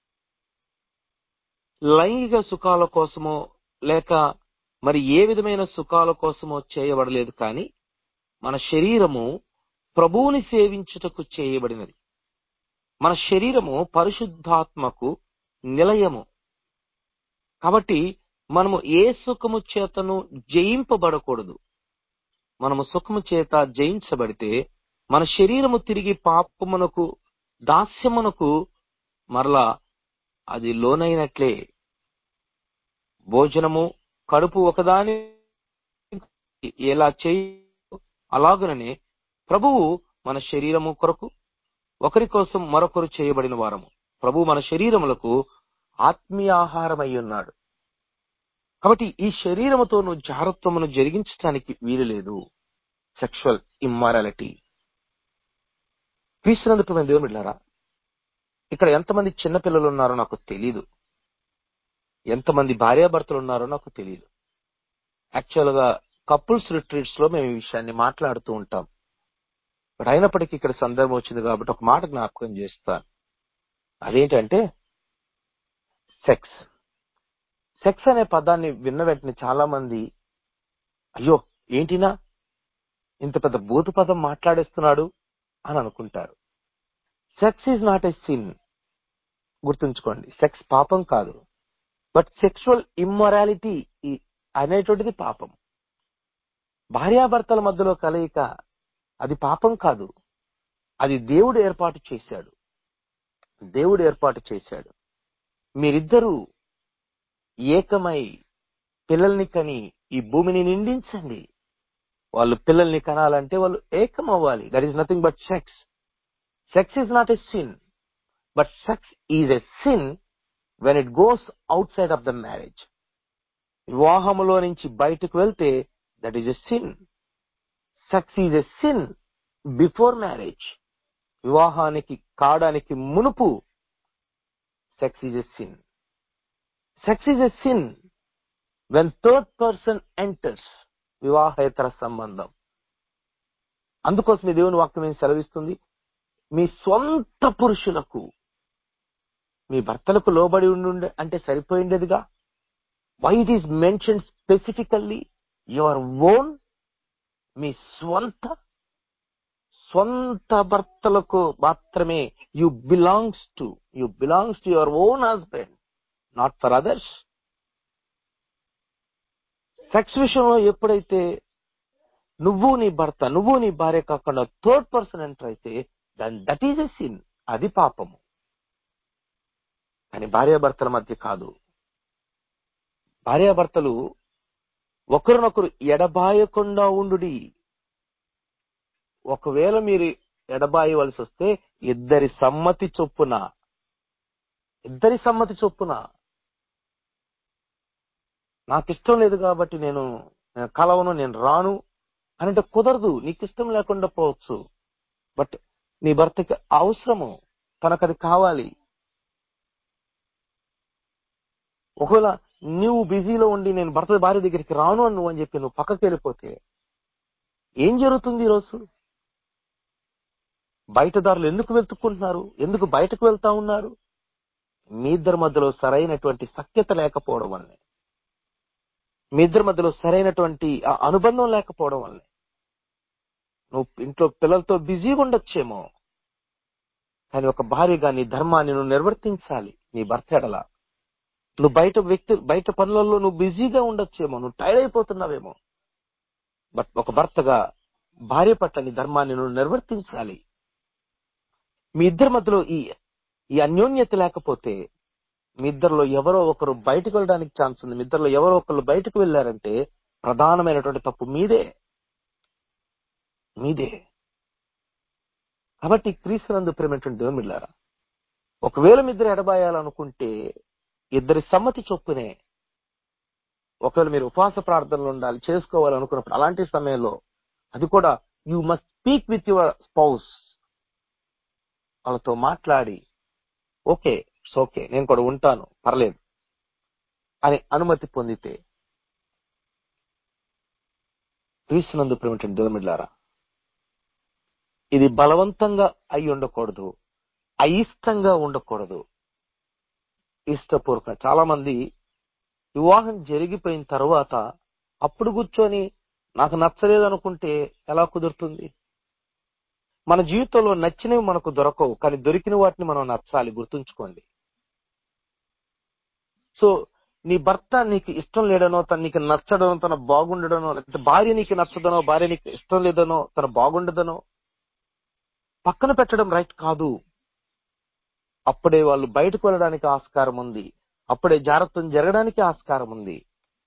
లైంగిక సుఖాల కోసమో లేక మరి ఏ విధమైన సుఖాల కోసమో చేయబడలేదు కానీ మన శరీరము ప్రభువుని సేవించుటకు చేయబడినది మన శరీరము పరిశుద్ధాత్మకు నిలయము కాబట్టి మనము ఏ సుఖము చేతను జయింపబడకూడదు మనము సుఖము చేత జయించబడితే మన శరీరము తిరిగి పాపమునకు దాస్యమునకు మరలా అది లోనైనట్లే భోజనము కడుపు ఒకదాని ఎలా చేయ అలాగుననే ప్రభువు మన శరీరము కొరకు ఒకరి కోసం మరొకరు చేయబడిన వారము ప్రభు మన శరీరములకు ఆత్మీయ ఆహారమై ఉన్నాడు కాబట్టి ఈ శరీరముతో నువ్వు జాగ్రత్తమును జరిగించడానికి వీలు లేదు సెక్షువల్ ఇమ్మారాలిటీ క్రీస్తునందుకు మేము దేవుని బిడ్డారా ఇక్కడ ఎంతమంది చిన్నపిల్లలు ఉన్నారో నాకు తెలియదు ఎంతమంది భార్యాభర్తలు ఉన్నారో నాకు తెలియదు యాక్చువల్ గా కపుల్స్ రిట్రీట్స్ లో మేము ఈ విషయాన్ని మాట్లాడుతూ ఉంటాం బట్ అయినప్పటికీ ఇక్కడ సందర్భం వచ్చింది కాబట్టి ఒక మాట జ్ఞాపకం చేస్తాను అదేంటంటే సెక్స్ సెక్స్ అనే పదాన్ని విన్న వెంటనే చాలా మంది అయ్యో ఏంటినా ఇంత పెద్ద భూత పదం మాట్లాడేస్తున్నాడు అని అనుకుంటారు sex is not a sin గుర్తుంచుకోండి సెక్స్ పాపం కాదు బట్ సెక్షువల్ ఇమ్మొరాలిటీ అనేటువంటిది పాపం భార్యాభర్తల మధ్యలో కలయిక అది పాపం కాదు అది దేవుడు ఏర్పాటు చేశాడు దేవుడు ఏర్పాటు చేశాడు మీరిద్దరూ ఏకమై పిల్లల్ని కని ఈ భూమిని నిండించండి వాళ్ళు పిల్లల్ని కనాలంటే వాళ్ళు ఏకం అవ్వాలి that is nothing but sex sex is not a sin but sex is a sin when it goes outside of the marriage వివాహములో నుంచి బయటకు వెళ్తే that is a sin sex is a sin before marriage వివాహానికి కావడానికి మునుపు sex is a sin sex is a sin when third person enters వివాహేతర సంబంధం అందుకోసం ఈ దేవుని వాక్యం ఏం సెలవిస్తుంది మీ సొంత పురుషులకు మీ భర్తలకు లోబడి ఉండుండే అంటే సరిపోయిండేదిగా why it is mention specifically your own మీ స్వంత సొంత భర్తలకు మాత్రమే you belongs to you belongs to your own husband not for others sex విషయంలో ఎప్పుడైతే నువ్వు నీ భర్త నువ్వు నీ భార్య కాకుండా థర్డ్ పర్సన్ ఎంటర్ అయితే then that is a sin అది పాపము కానీ భార్యాభర్తల మధ్య కాదు భార్యాభర్తలు ఒకరినొకరు ఎడబాయకుండా ఉండుడి ఒకవేళ మీరు ఎడబాయవలసి వస్తే ఇద్దరి సమ్మతి చొప్పున ఇద్దరి సమ్మతి చొప్పున నాకు ఇష్టం లేదు కాబట్టి నేను నేను కలవను నేను రాను అని అంటే కుదరదు నీకు ఇష్టం లేకుండా పోవచ్చు బట్ నీ భర్తకి అవసరము తనకు అది కావాలి ఒకవేళ నువ్వు బిజీలో ఉండి నేను భర్త భార్య దగ్గరికి రాను అని నువ్వు అని చెప్పి నువ్వు పక్కకి వెళ్ళిపోతే ఏం జరుగుతుంది ఈరోజు బయట దారులు ఎందుకు వెతుక్కుంటున్నారు ఎందుకు బయటకు వెళ్తా ఉన్నారు మీ ఇద్దరి మధ్యలో సరైనటువంటి సఖ్యత లేకపోవడం వల్లే మీ ఇద్దరి మధ్యలో సరైనటువంటి ఆ అనుబంధం లేకపోవడం వల్లే నువ్వు ఇంట్లో పిల్లలతో బిజీగా ఉండొచ్చేమో కానీ ఒక భార్యగా నీ ధర్మాన్ని నువ్వు నిర్వర్తించాలి నీ భర్త ఎడల నువ్వు బయట వ్యక్తి బయట పనులలో నువ్వు బిజీగా ఉండొచ్చేమో నువ్వు టైర్డ్ అయిపోతున్నావేమో బట్ ఒక భర్తగా భార్య పట్ల నీ ధర్మాన్ని నువ్వు నిర్వర్తించాలి మీ ఇద్దరి మధ్యలో ఈ ఈ అన్యోన్యత లేకపోతే మీ ఇద్దరిలో ఎవరో ఒకరు బయటకు వెళ్ళడానికి ఛాన్స్ ఉంది మీ ఇద్దరిలో ఎవరో ఒకరు బయటకు వెళ్ళారంటే ప్రధానమైనటువంటి తప్పు మీదే మీదే కాబట్టి క్రీస్తునందు ప్రేమటువంటి దేవుని బిడ్డలారా ఒకవేళ మీ ఇద్దరు ఎడబాయాలనుకుంటే ఇద్దరి సమ్మతి చొప్పునే ఒకవేళ మీరు ఉపవాస ప్రార్థనలు ఉండాలి చేసుకోవాలనుకున్నప్పుడు అలాంటి సమయంలో అది కూడా you must speak with your spouse వాళ్ళతో మాట్లాడి ఓకే ఓకే నేను కూడా ఉంటాను పర్లేదు అని అనుమతి పొందితే క్రీస్తునందు ప్రేమటువంటి దేవుమిడ్లారా ఇది బలవంతంగా అయి ఉండకూడదు అయిష్టంగా ఉండకూడదు ఇష్టపూర్వక చాలా మంది వివాహం జరిగిపోయిన తర్వాత అప్పుడు కూర్చొని నాకు నచ్చలేదు అనుకుంటే ఎలా కుదురుతుంది మన జీవితంలో నచ్చినవి మనకు దొరకవు కానీ దొరికిన వాటిని మనం నచ్చాలి గుర్తుంచుకోండి సో నీ భర్త నీకు ఇష్టం లేడనో తన నీకు నచ్చడనో తన బాగుండడనో లేకపోతే భార్య నీకు నచ్చదనో భార్య నీకు ఇష్టం లేదనో తన బాగుండదనో పక్కన పెట్టడం రైట్ కాదు అప్పుడే వాళ్ళు బయటకు వెళ్ళడానికి ఆస్కారం ఉంది అప్పుడే జాగ్రత్తం జరగడానికి ఆస్కారం ఉంది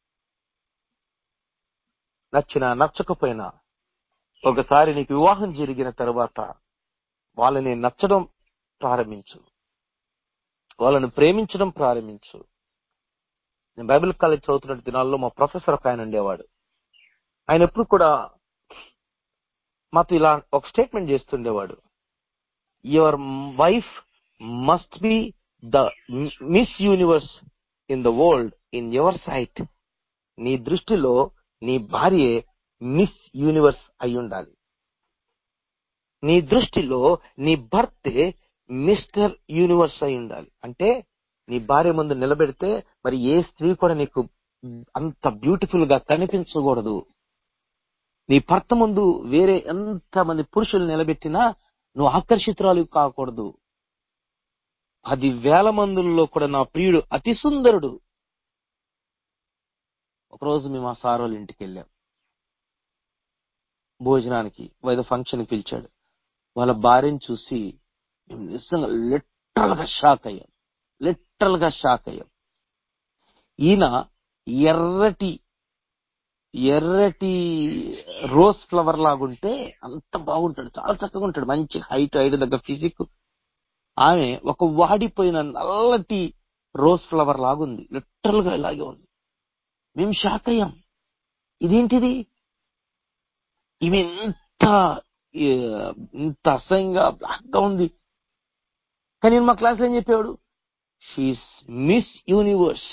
నచ్చినా నచ్చకపోయినా ఒకసారి నీకు వివాహం జరిగిన తర్వాత వాళ్ళని నచ్చడం ప్రారంభించు వాళ్ళని ప్రేమించడం ప్రారంభించు నేను బైబిల్ కాలేజ్ చదువుతున్న దినాల్లో మా ప్రొఫెసర్ ఒక ఆయన ఉండేవాడు ఆయన ఎప్పుడు కూడా మాతో ఇలా ఒక స్టేట్మెంట్ చేస్తుండేవాడు your wife must be the miss universe in the world in your sight నీ దృష్టిలో నీ భార్యే మిస్ యూనివర్స్ అయి ఉండాలి నీ దృష్టిలో నీ భర్తే మిస్టర్ యూనివర్స్ అయి ఉండాలి అంటే నీ భార్య ముందు నిలబెడితే మరి ఏ స్త్రీ కూడా నీకు అంత బ్యూటిఫుల్ గా కనిపించకూడదు నీ భర్త ముందు వేరే ఎంత మంది పురుషులు నిలబెట్టినా నువ్వు ఆకర్షితురాలు కాకూడదు పది వేల మందుల్లో కూడా నా ప్రియుడు అతి సుందరుడు ఒకరోజు మేము ఆ సార్ వాళ్ళ ఇంటికి వెళ్ళాం భోజనానికి ఏదో ఫంక్షన్ పిలిచాడు వాళ్ళ భార్యను చూసి మేము నిజంగా లిటరల్ గా షాక్ అయ్యాం లిటరల్ గా షాక్ అయ్యాం ఈయన ఎర్రటి ఎర్రటి రోజ్ ఫ్లవర్ లాగుంటే అంత బాగుంటాడు చాలా చక్కగా ఉంటాడు మంచి హైట్ హైట్ దగ్గర ఫిజిక్ ఆమె ఒక వాడిపోయిన నల్లటి రోజ్ ఫ్లవర్ లాగుంది లిటరల్ గా ఇలాగే ఉంది మేము షాక్ అయ్యాం ఇదేంటిది ఈమె ఎంత ఏ, ఇంత అసహ్యంగా బ్లాక్ గా ఉంది కానీ నేను మా క్లాస్ ఏం చెప్పాడు షీస్ మిస్ యూనివర్స్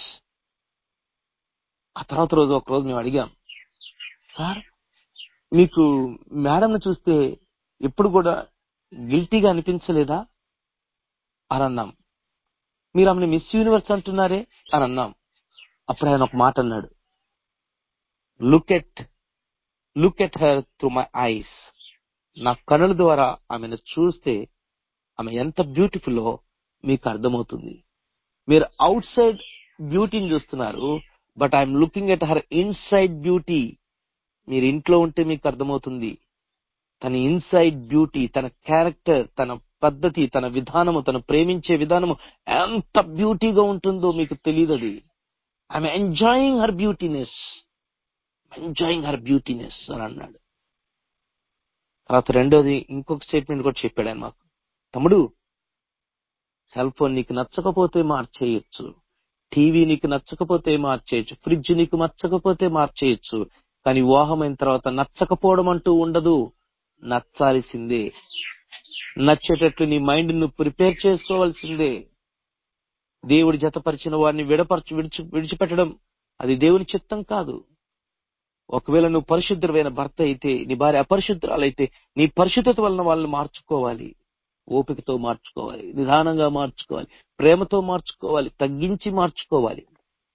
ఆ తర్వాత రోజు ఒక రోజు మేము అడిగాం సార్ మీకు మేడంను చూస్తే ఎప్పుడు కూడా గిల్టీగా అనిపించలేదా అని అన్నాం మీరు ఆమెను మిస్ యూనివర్స్ అంటున్నారే అని అన్నాం అప్పుడు ఆయన ఒక మాట అన్నాడు look at look at her through my eyes నా కనుల ద్వారా ఆమెను చూస్తే ఆమె ఎంత బ్యూటిఫుల్లో మీకు అర్థమవుతుంది మీరు అవుట్ సైడ్ బ్యూటీని చూస్తున్నారు but I'm looking at her inside beauty మీరు ఇంట్లో ఉంటే మీకు అర్థమవుతుంది తన ఇన్సైడ్ బ్యూటీ తన క్యారెక్టర్ తన పద్ధతి తన విధానము తను ప్రేమించే విధానము ఎంత బ్యూటీగా ఉంటుందో మీకు తెలియదు అది I'm enjoying her beautyness enjoying her beautyness అని అన్నాడు తర్వాత రెండోది ఇంకొక స్టేట్మెంట్ కూడా చెప్పాడు ఆయన మాకు తమ్ముడు సెల్ ఫోన్ నీకు నచ్చకపోతే మార్చేయచ్చు టీవీ నీకు నచ్చకపోతే మార్చేయచ్చు ఫ్రిడ్జ్ నీకు నచ్చకపోతే మార్చేయచ్చు కానీ వివాహమైన తర్వాత నచ్చకపోవడం అంటూ ఉండదు నచ్చాల్సిందే నచ్చేటట్లు నీ మైండ్ నువ్వు ప్రిపేర్ చేసుకోవాల్సిందే దేవుడి జతపరిచిన వారిని విడపరచు విడిచి విడిచిపెట్టడం అది దేవుని చిత్తం కాదు ఒకవేళ నువ్వు పరిశుద్ధమైన భర్త అయితే నీ భార్య అపరిశుద్ధరాలైతే నీ పరిశుద్ధత వలన వాళ్ళని మార్చుకోవాలి ఓపికతో మార్చుకోవాలి నిదానంగా మార్చుకోవాలి ప్రేమతో మార్చుకోవాలి తగ్గించి మార్చుకోవాలి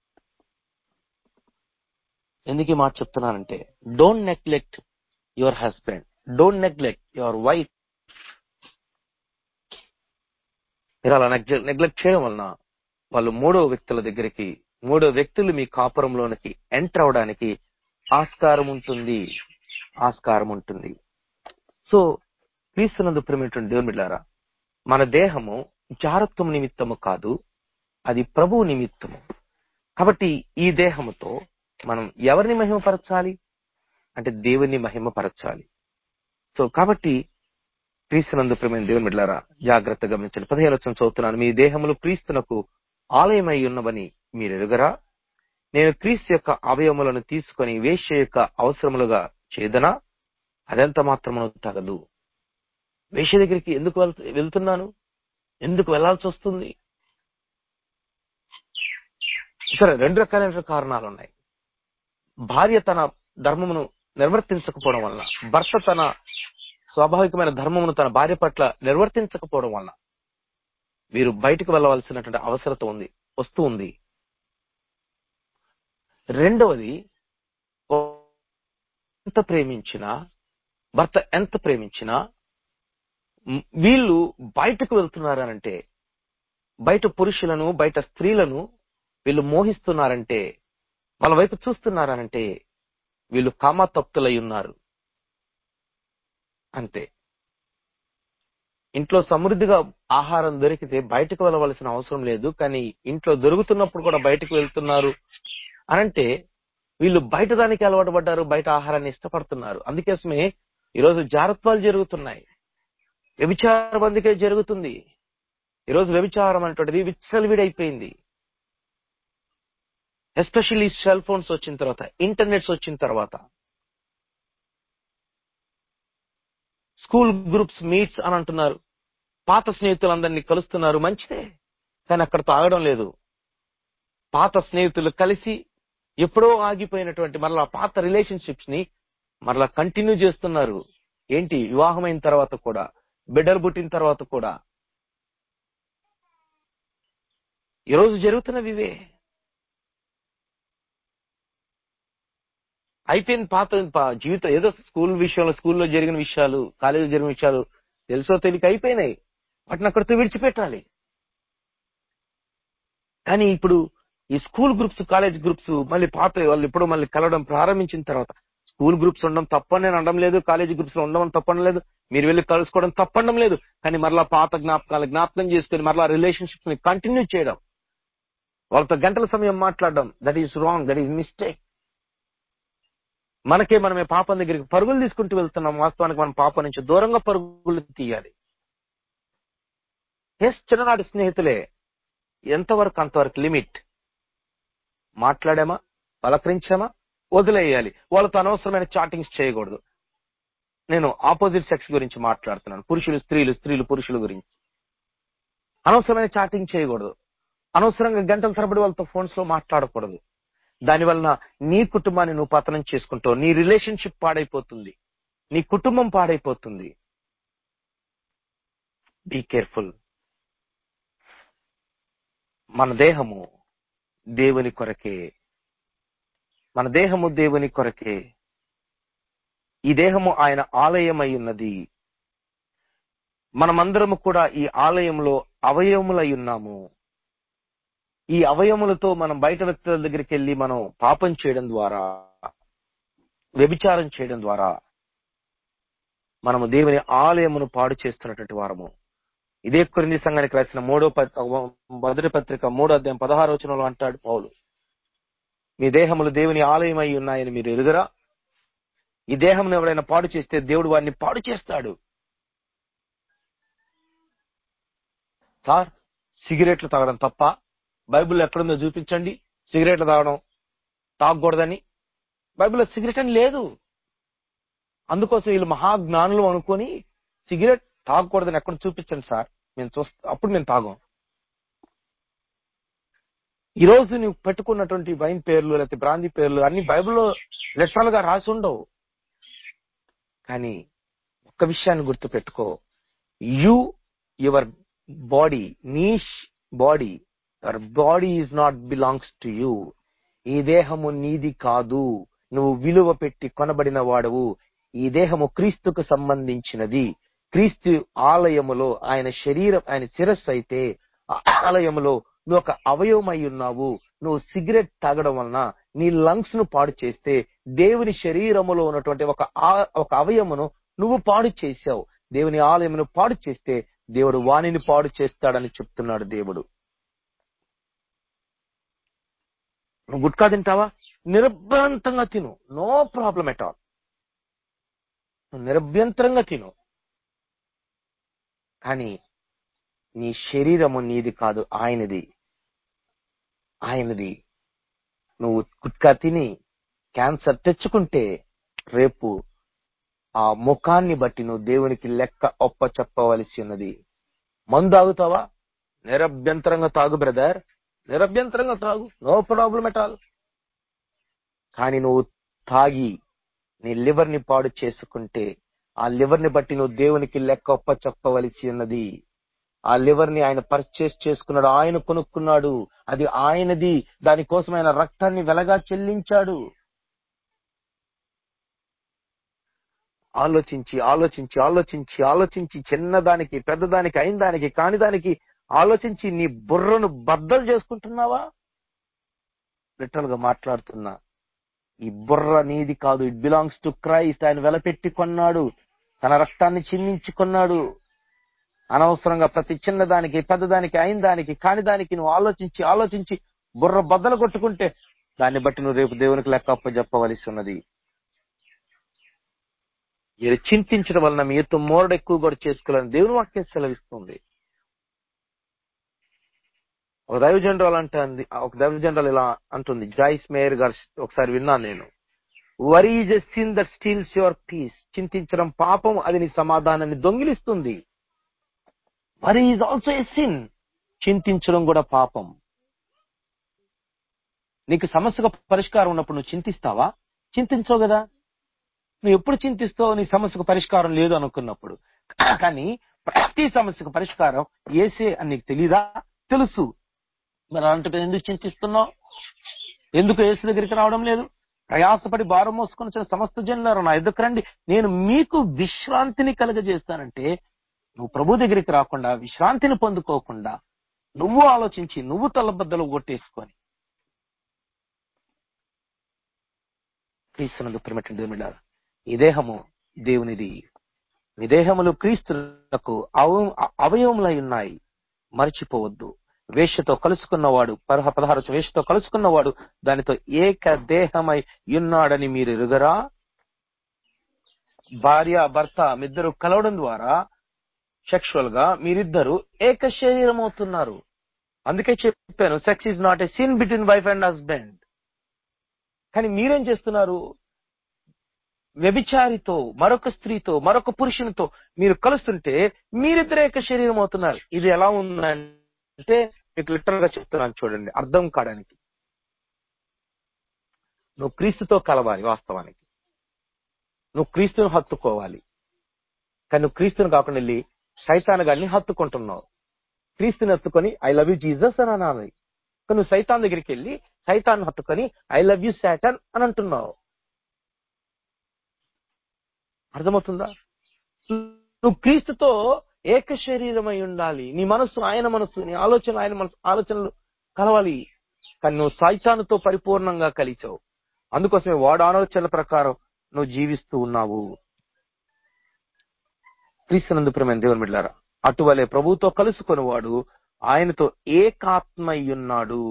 ఎందుకు ఈ మాట చెప్తున్నానంటే don't neglect your husband don't neglect your wife మీరు అలా నెగ్లెక్ట్ చేయడం వలన వాళ్ళు మూడో వ్యక్తుల దగ్గరికి మూడో వ్యక్తులు మీ కాపురంలోనికి ఎంటర్ అవడానికి ఆస్కారం ఉంటుంది ఆస్కారం ఉంటుంది సో క్రీస్తునందు ప్రేమిటువంటి దేవుని బిడ్డారా మన దేహము జారత్వం నిమిత్తము కాదు అది ప్రభు నిమిత్తము కాబట్టి ఈ దేహముతో మనం ఎవరిని మహిమపరచాలి అంటే దేవుని మహిమపరచాలి సో కాబట్టి క్రీస్తునందు ప్రేమైన దేవుని బిడ్డారా జాగ్రత్త గమనించండి పదిహేను వచ్చిన చదువుతున్నాను మీ దేహములు క్రీస్తునకు ఆలయమై ఉన్నవని మీరు ఎరుగరా నేను క్రీస్తు యొక్క అవయవములను తీసుకొని వేశ్య యొక్క అవసరములుగా చేదనా అదెంత మాత్రమును తగదు వేశ్య దగ్గరికి ఎందుకు వెళ్తు- వెళ్తున్నాను ఎందుకు వెళ్లాల్సి వస్తుంది ఇక్కడ రెండు రకాలైన కారణాలు ఉన్నాయి భార్య తన ధర్మమును నిర్వర్తించకపోవడం వలన భర్త తన స్వాభావికమైన ధర్మమును తన భార్య పట్ల నిర్వర్తించకపోవడం వలన వీరు బయటకు వెళ్ళవలసినటువంటి అవసరత ఉంది వస్తూ ఉంది రెండవది ఎంత ప్రేమించినా భర్త ఎంత ప్రేమించినా మ్, వీళ్ళు బయటకు వెళ్తున్నారనంటే బయట పురుషులను బయట స్త్రీలను వీళ్ళు మోహిస్తున్నారంటే వాళ్ళ వైపు చూస్తున్నారనంటే వీళ్ళు కామతప్తులై ఉన్నారు అంతే ఇంట్లో సమృద్ధిగా ఆహారం దొరికితే బయటకు వెళ్ళవలసిన అవసరం లేదు కానీ ఇంట్లో దొరుకుతున్నప్పుడు కూడా బయటకు వెళ్తున్నారు అనంటే వీళ్ళు బయట దానికి అలవాటు పడ్డారు బయట ఆహారాన్ని ఇష్టపడుతున్నారు అందుకోసమే ఈరోజు జారత్వాలు జరుగుతున్నాయి వ్యభిచారం అందుకే జరుగుతుంది ఈరోజు వ్యభిచారం అనేటువంటిది విచ్చలవిడైపోయింది ఎస్పెషల్లీ సెల్ ఫోన్స్ వచ్చిన తర్వాత ఇంటర్నెట్స్ వచ్చిన తర్వాత స్కూల్ గ్రూప్స్ మీట్స్ అని అంటున్నారు పాత స్నేహితులందరినీ కలుస్తున్నారు మంచిదే కానీ అక్కడతో ఆగడం లేదు పాత స్నేహితులు కలిసి ఎప్పుడో ఆగిపోయినటువంటి మరలా పాత రిలేషన్షిప్స్ ని మరలా కంటిన్యూ చేస్తున్నారు ఏంటి వివాహమైన తర్వాత కూడా బిడ్డలు పుట్టిన తర్వాత కూడా ఈరోజు జరుగుతున్నవి ఇవే అయిపోయింది పాత పా- జీవితం ఏదో స్కూల్ విషయంలో స్కూల్లో జరిగిన విషయాలు కాలేజీలో జరిగిన విషయాలు తెలుసో తెలియక అయిపోయినాయి వాటిని అక్కడితో విడిచిపెట్టాలి కానీ ఇప్పుడు ఈ స్కూల్ గ్రూప్స్ కాలేజ్ గ్రూప్స్ మళ్ళీ పాత వాళ్ళు ఇప్పుడు మళ్ళీ కలవడం ప్రారంభించిన తర్వాత స్కూల్ గ్రూప్స్ ఉండడం తప్పని నేను అనడం లేదు కాలేజ్ గ్రూప్స్ లో ఉండడం తప్పడం లేదు మీరు వెళ్ళి కలుసుకోవడం తప్పడం లేదు కానీ మరలా పాత జ్ఞాపకాలు జ్ఞాపకం చేసుకుని మరలా రిలేషన్షిప్స్ ని కంటిన్యూ చేయడం వాళ్ళతో గంటల సమయం మాట్లాడడం that is wrong that is mistake మనకే మనమే పాపం దగ్గరికి పరుగులు తీసుకుంటూ వెళ్తున్నాం వాస్తవానికి మనం పాపం నుంచి దూరంగా పరుగులు తీయాలి ఎస్ చిన్ననాటి స్నేహితులే ఎంతవరకు అంతవరకు లిమిట్ మాట్లాడామా పలకరించామా వదిలేయాలి వాళ్ళతో అనవసరమైన చాటింగ్స్ చేయకూడదు నేను ఆపోజిట్ సెక్స్ గురించి మాట్లాడుతున్నాను పురుషులు స్త్రీలు స్త్రీలు పురుషుల గురించి అనవసరమైన చాటింగ్ చేయకూడదు అనవసరంగా గంటల తరబడి వాళ్ళతో ఫోన్స్ లో మాట్లాడకూడదు దానివల్ల నీ కుటుంబాన్ని నువ్వు పతనం చేసుకుంటావు నీ రిలేషన్షిప్ పాడైపోతుంది నీ కుటుంబం పాడైపోతుంది బీ కేర్ఫుల్ మన దేహము దేవుని కొరకే మన దేహము దేవుని కొరకే ఈ దేహము ఆయన ఆలయమై ఉన్నది మనమందరము కూడా ఈ ఆలయంలో అవయములై ఉన్నాము ఈ అవయములతో మనం బయట వ్యక్తుల దగ్గరికి వెళ్ళి మనం పాపం చేయడం ద్వారా వ్యభిచారం చేయడం ద్వారా మనము దేవుని ఆలయమును పాడు చేస్తున్నటువంటి వారము ఇదే కొరింది సంఘానికి రాసిన మూడో పత్ర- మొదటి పత్రిక మూడో అధ్యాయం పదహారు వచనంలో అంటాడు పౌలు మీ దేహములు దేవుని ఆలయమై ఉన్నాయని మీరు ఎరుగరా ఈ దేహంను ఎవరైనా పాడు చేస్తే దేవుడు వారిని పాడు చేస్తాడు సార్ సిగరెట్లు తాగడం తప్ప బైబిల్ ఎక్కడుందో చూపించండి సిగరెట్లు తాగడం తాగకూడదని బైబిల్లో సిగరెట్ అని లేదు అందుకోసం వీళ్ళు మహాజ్ఞానులు అనుకొని సిగరెట్ తాగకూడదని ఎక్కడ చూపించండి సార్ మేము చూస్తా అప్పుడు మేము తాగం ఈ రోజు నువ్వు పెట్టుకున్నటువంటి వైన్ పేర్లు లేకపోతే బ్రాంతి పేర్లు అన్ని బైబిల్లో లిటరల్ గా రాసి ఉండవు కానీ ఒక్క విషయాన్ని గుర్తు పెట్టుకో యు యువర్ బాడీ నీష్ body your body is not belongs to you ఈ దేహము నీది కాదు నువ్వు విలువ పెట్టి కొనబడిన వాడవు ఈ దేహము క్రీస్తుకు సంబంధించినది క్రీస్తు ఆలయములో ఆయన శరీరం ఆయన శిరస్సు అయితే ఆ ఆలయములో నువ్వు ఒక అవయవమై ఉన్నావు నువ్వు సిగరెట్ తాగడం వలన నీ లంగ్స్ ను పాడు చేస్తే దేవుని శరీరములో ఉన్నటువంటి ఒక ఆ- ఒక అవయమును నువ్వు పాడు చేశావు దేవుని ఆలయమును పాడు చేస్తే దేవుడు వాణిని పాడు చేస్తాడని చెప్తున్నాడు దేవుడు నువ్వు గుట్కా తింటావా నిరభ్యంతంగా తిను నో ప్రాబ్లం ఎట్ ఆల్ నువ్వు నిరభ్యంతరంగా తిను కానీ నీ శరీరము నీది కాదు ఆయనది ఆయనది నువ్వు గుట్కా తిని క్యాన్సర్ తెచ్చుకుంటే రేపు ఆ ముఖాన్ని బట్టి నువ్వు దేవునికి లెక్క ఒప్ప చెప్పవలసి ఉన్నది మందు తాగుతావా నిరభ్యంతరంగా తాగు బ్రదర్ నిరభ్యంతరంగా తాగు నో ప్రాబ్లం ఎట్ ఆల్ కానీ నువ్వు తాగి నీ లివర్ ని పాడు చేసుకుంటే ఆ లివర్ ని బట్టి నువ్వు దేవునికి లెక్క ఒప్ప చెప్పవలసి ఉన్నది ఆ లివర్ ని ఆయన పర్చేస్ చేసుకున్నాడు ఆయన కొనుక్కున్నాడు అది ఆయనది దానికోసం ఆయన రక్తాన్ని వెలగా చెల్లించాడు ఆలోచించి ఆలోచించి ఆలోచించి ఆలోచించి చిన్నదానికి పెద్దదానికి అయిన దానికి కాని దానికి ఆలోచించి నీ బుర్రను బద్దలు చేసుకుంటున్నావా లిటరల్ గా మాట్లాడుతున్నా ఈ బుర్ర నీది కాదు ఇట్ బిలాంగ్స్ టు క్రైస్ట్ ఆయన వెలపెట్టి కొన్నాడు తన రక్తాన్ని చిందించి కొన్నాడు అనవసరంగా ప్రతి చిన్నదానికి పెద్దదానికి అయిన దానికి కాని దానికి నువ్వు ఆలోచించి ఆలోచించి బుర్ర బద్దలు కొట్టుకుంటే దాన్ని బట్టి నువ్వు రేపు దేవునికి లెక్క అప్ప చెప్పవలసి ఉన్నది మీరు చింతించడం వలన మీ ఎత్తు మోరడు ఎక్కువ కూడా చేసుకోవాలని దేవుని వాక్యం సెలవిస్తుంది ఒక దైవ జనరల్ అంటుంది ఒక దైవ జనరల్ ఇలా అంటుంది జాయిస్ మేయర్ గారు ఒకసారి విన్నాను నేను worry is a sin that steals your peace చింతించడం పాపం అది నీ సమాధానాన్ని దొంగిలిస్తుంది worry is also a sin చింతించడం కూడా పాపం నీకు సమస్యకు పరిష్కారం ఉన్నప్పుడు నువ్వు చింతిస్తావా చింతించవు కదా నువ్వు ఎప్పుడు చింతిస్తావు నీ సమస్యకు పరిష్కారం లేదు అనుకున్నప్పుడు కానీ ప్రతి సమస్యకు పరిష్కారం ఏసే అని నీకు తెలీదా తెలుసు మరి అలాంటి ఎందుకు చింతిస్తున్నావు ఎందుకు ఏసు దగ్గరికి రావడం లేదు ప్రయాసపడి భారం మోసుకొని వచ్చిన సమస్త జనులారు నా ఎదుకు రండి నేను మీకు విశ్రాంతిని కలుగజేస్తానంటే నువ్వు ప్రభు దగ్గరికి రాకుండా విశ్రాంతిని పొందుకోకుండా నువ్వు ఆలోచించి నువ్వు తలబద్దలు కొట్టేసుకొని క్రీస్తునందు ప్రేమటువంటి దేవుని ఈ దేహము దేవునిది ఈ దేహములు క్రీస్తులకు అవ- అవయవములై ఉన్నాయి మర్చిపోవద్దు వేష్యతో కలుసుకున్నవాడు పదహ పదహారు వేష్యతో కలుసుకున్నవాడు దానితో ఏక దేహమై ఉన్నాడని మీరు ఎరుగరా భార్య భర్త మీద్దరు కలవడం ద్వారా సెక్షువల్ గా మీరిద్దరు ఏక శరీరం అవుతున్నారు అందుకే చెప్పాను sex is not a sin between wife and husband కానీ మీరేం చేస్తున్నారు వ్యభిచారితో మరొక స్త్రీతో మరొక పురుషునితో మీరు కలుస్తుంటే మీరిద్దరే ఏక శరీరం అవుతున్నారు ఇది ఎలా ఉందంటే మీకు లిటరల్ గా చెప్తున్నాను చూడండి అర్థం కావడానికి నువ్వు క్రీస్తుతో కలవాలి వాస్తవానికి నువ్వు క్రీస్తుని హత్తుకోవాలి కానీ నువ్వు క్రీస్తుని కాకుండా వెళ్ళి సైతాన్ గారిని హత్తుకుంటున్నావు క్రీస్తుని హత్తుకొని ఐ లవ్ యూ జీసస్ అని అనాలి కానీ నువ్వు సైతాన్ దగ్గరికి వెళ్ళి సైతాన్ హత్తుకొని ఐ లవ్ యూ శాటన్ అని అంటున్నావు అర్థమవుతుందా నువ్వు క్రీస్తుతో ఏక శరీరమై ఉండాలి నీ మనస్సు ఆయన మనస్సు నీ ఆలోచనలు ఆయన మనసు ఆలోచనలు కలవాలి కానీ నువ్వు సైతానుతో పరిపూర్ణంగా కలిచావు అందుకోసమే వాడు ఆలోచనల ప్రకారం నువ్వు జీవిస్తూ ఉన్నావు క్రీస్తునందు ప్రేమైన దేవుని బిడ్డారా అటువలే ప్రభుతో కలుసుకొని వాడు ఆయనతో ఏకాత్మయ్యున్నాడు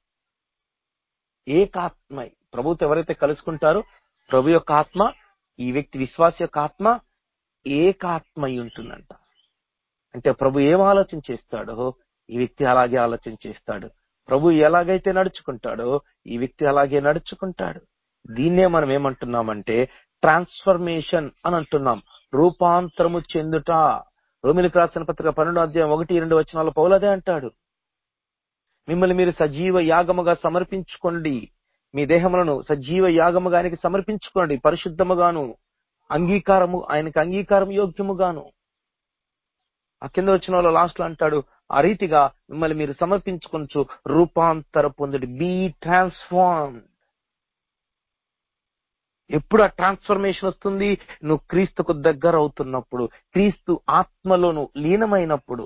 ఏకాత్మై ప్రభుతో ఎవరైతే కలుసుకుంటారో ప్రభు యొక్క ఆత్మ ఈ వ్యక్తి విశ్వాస యొక్క ఆత్మ ఏకాత్మై ఉంటుందంట అంటే ప్రభు ఏం ఆలోచన చేస్తాడో ఈ వ్యక్తి అలాగే ఆలోచన చేస్తాడు ప్రభు ఎలాగైతే నడుచుకుంటాడో ఈ వ్యక్తి అలాగే నడుచుకుంటాడు దీన్నే మనం ఏమంటున్నామంటే ట్రాన్స్ఫర్మేషన్ అని అంటున్నాం రూపాంతరము చెందుట రోమిలికి రాసిన పత్రిక పన్నెండు అధ్యాయం ఒకటి రెండు వచనాల పౌలదే అంటాడు మిమ్మల్ని మీరు సజీవ యాగముగా సమర్పించుకోండి మీ దేహములను సజీవ యాగముగా ఆయనకి సమర్పించుకోండి పరిశుద్ధముగాను అంగీకారము ఆయనకి అంగీకారం యోగ్యముగాను ఆ కింద వచ్చిన వాళ్ళు లాస్ట్ లో అంటాడు ఆ రీతిగా మిమ్మల్ని మీరు సమర్పించుకొనచ్చు రూపాంతర పొందుడి బీ ట్రాన్స్ఫార్మ్ ఎప్పుడు ఆ ట్రాన్స్ఫర్మేషన్ వస్తుంది నువ్వు క్రీస్తుకు దగ్గర అవుతున్నప్పుడు క్రీస్తు ఆత్మలో నువ్వు లీనమైనప్పుడు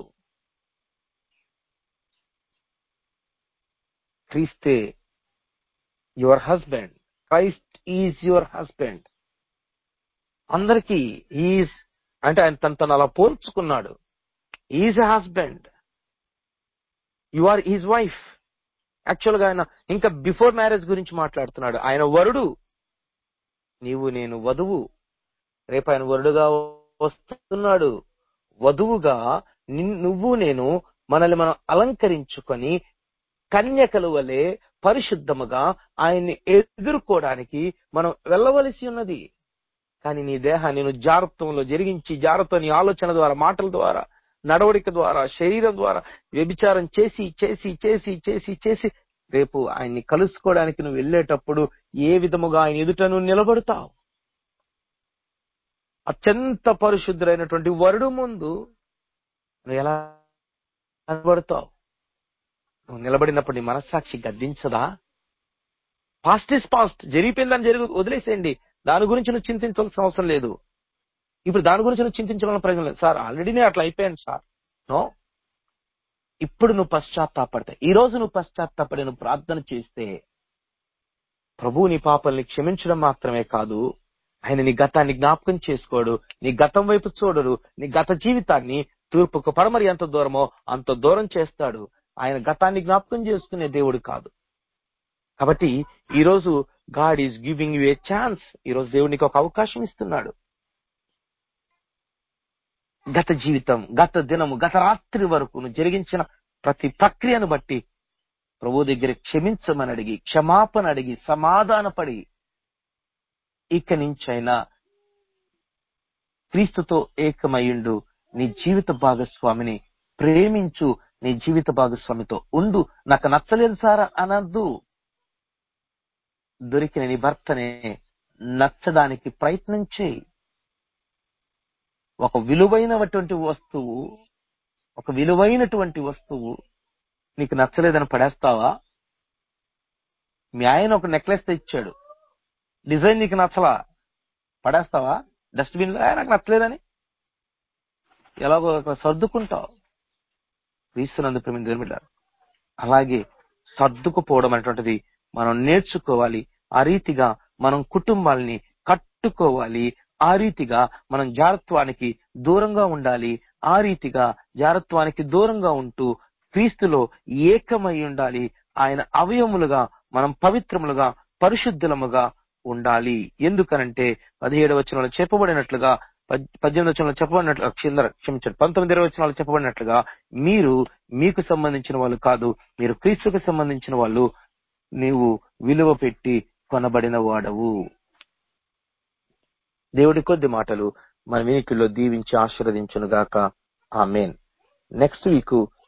క్రీస్తే your husband Christ is your husband అందరికీ ఈజ్ అంటే ఆయన తను తను అలా పోల్చుకున్నాడు is a husband you are is wife actual గా ఆయన ఇంకా బిఫోర్ మ్యారేజ్ గురించి మాట్లాడుతున్నాడు ఆయన వరుడు నీవు నేను వధువు రేపు ఆయన వరుడుగా వస్తున్నాడు వధువుగా నిన్- నువ్వు నేను మనల్ని మనం అలంకరించుకొని కన్యకల వలె పరిశుద్ధముగా ఆయన్ని ఎదుర్కోవడానికి మనం వెళ్ళవలసి ఉన్నది కానీ నీ దేహాన్ని నువ్వు జాగ్రత్తలో జరిగించి జాగ్రత్త నీ ఆలోచన ద్వారా మాటల ద్వారా నడవడిక ద్వారా శరీరం ద్వారా వ్యభిచారం చేసి చేసి చేసి చేసి చేసి రేపు ఆయన్ని కలుసుకోవడానికి నువ్వు వెళ్ళేటప్పుడు ఏ విధముగా ఆయన ఎదుట నువ్వు నిలబడతావు అత్యంత పరిశుద్ధులైనటువంటి వరుడు ముందు నువ్వు ఎలా నిలబడతావు నువ్వు నిలబడినప్పుడు నీ మనస్సాక్షి గద్దించదా పాస్ట్ ఇస్ పాస్ట్ జరిగిపోయిందని జరిగి వదిలేసేయండి దాని గురించి నువ్వు చింతించాల్సిన అవసరం లేదు ఇప్పుడు దాని గురించి నువ్వు చింతించాలని ప్రయోజనం లేదు సార్ ఆల్రెడీ నేను అట్లా అయిపోయాను సార్ నో ఇప్పుడు నువ్వు పశ్చాత్తాపడతాయి ఈ రోజు నువ్వు పశ్చాత్తాపడి నువ్వు ప్రార్థన చేస్తే ప్రభు నీ పాపల్ని క్షమించడం మాత్రమే కాదు ఆయన నీ గతాన్ని జ్ఞాపకం చేసుకోడు నీ గతం వైపు చూడడు నీ గత జీవితాన్ని తూర్పుకు పడమరి ఎంత దూరమో అంత దూరం చేస్తాడు ఆయన గతాన్ని జ్ఞాపకం చేసుకునే దేవుడు కాదు కాబట్టి ఈ రోజు God is giving you a chance ఈ రోజు దేవుడు నీకు ఒక అవకాశం ఇస్తున్నాడు గత జీవితం గత దినము గత రాత్రి వరకు నువ్వు జరిగించిన ప్రతి ప్రక్రియను బట్టి ప్రభు దగ్గర క్షమించమని అడిగి క్షమాపణ అడిగి సమాధానపడి ఇక నుంచైనా క్రీస్తుతో ఏకమయ్యుండు నీ జీవిత భాగస్వామిని ప్రేమించు నీ జీవిత భాగస్వామితో ఉండు నాకు నచ్చలేదు సారా అనద్దు దొరికిన నీ భర్తనే నచ్చడానికి ప్రయత్నం చేయి ఒక విలువైనటువంటి వస్తువు ఒక విలువైనటువంటి వస్తువు నీకు నచ్చలేదని పడేస్తావా మీ ఆయన ఒక నెక్లెస్ తెచ్చాడు డిజైన్ నీకు నచ్చలా పడేస్తావా డస్ట్బిన్ లో "ఆ, నాకు నచ్చలేదని ఎలాగో ఒక సర్దుకుంటావు క్రీస్తునందు ప్రేమ దేవుని బిడ్డ అలాగే సర్దుకుపోవడం అనేటువంటిది మనం నేర్చుకోవాలి ఆ రీతిగా మనం కుటుంబాల్ని కట్టుకోవాలి ఆ రీతిగా మనం జారత్వానికి దూరంగా ఉండాలి ఆ రీతిగా జారత్వానికి దూరంగా ఉంటూ క్రీస్తులో ఏకమై ఉండాలి ఆయన అవయములుగా మనం పవిత్రములుగా పరిశుద్ధులముగా ఉండాలి ఎందుకనంటే పదిహేడు వచనంలో చెప్పబడినట్లుగా పద్- పద్దెనిమిది వచనంలో చెప్పబడినట్లుగా క్షిందర క్షమించండి పంతొమ్మిది ఇరవై వచనాలు చెప్పబడినట్లుగా మీరు మీకు సంబంధించిన వాళ్ళు కాదు మీరు క్రీస్తుకు సంబంధించిన వాళ్ళు నీవు విలువ పెట్టి కొనబడిన వాడవు దేవుడి కొద్ది మాటలు మన వినికిలో దీవించి ఆశీర్వదించును గాక ఆమెన్ నెక్స్ట్ వీక్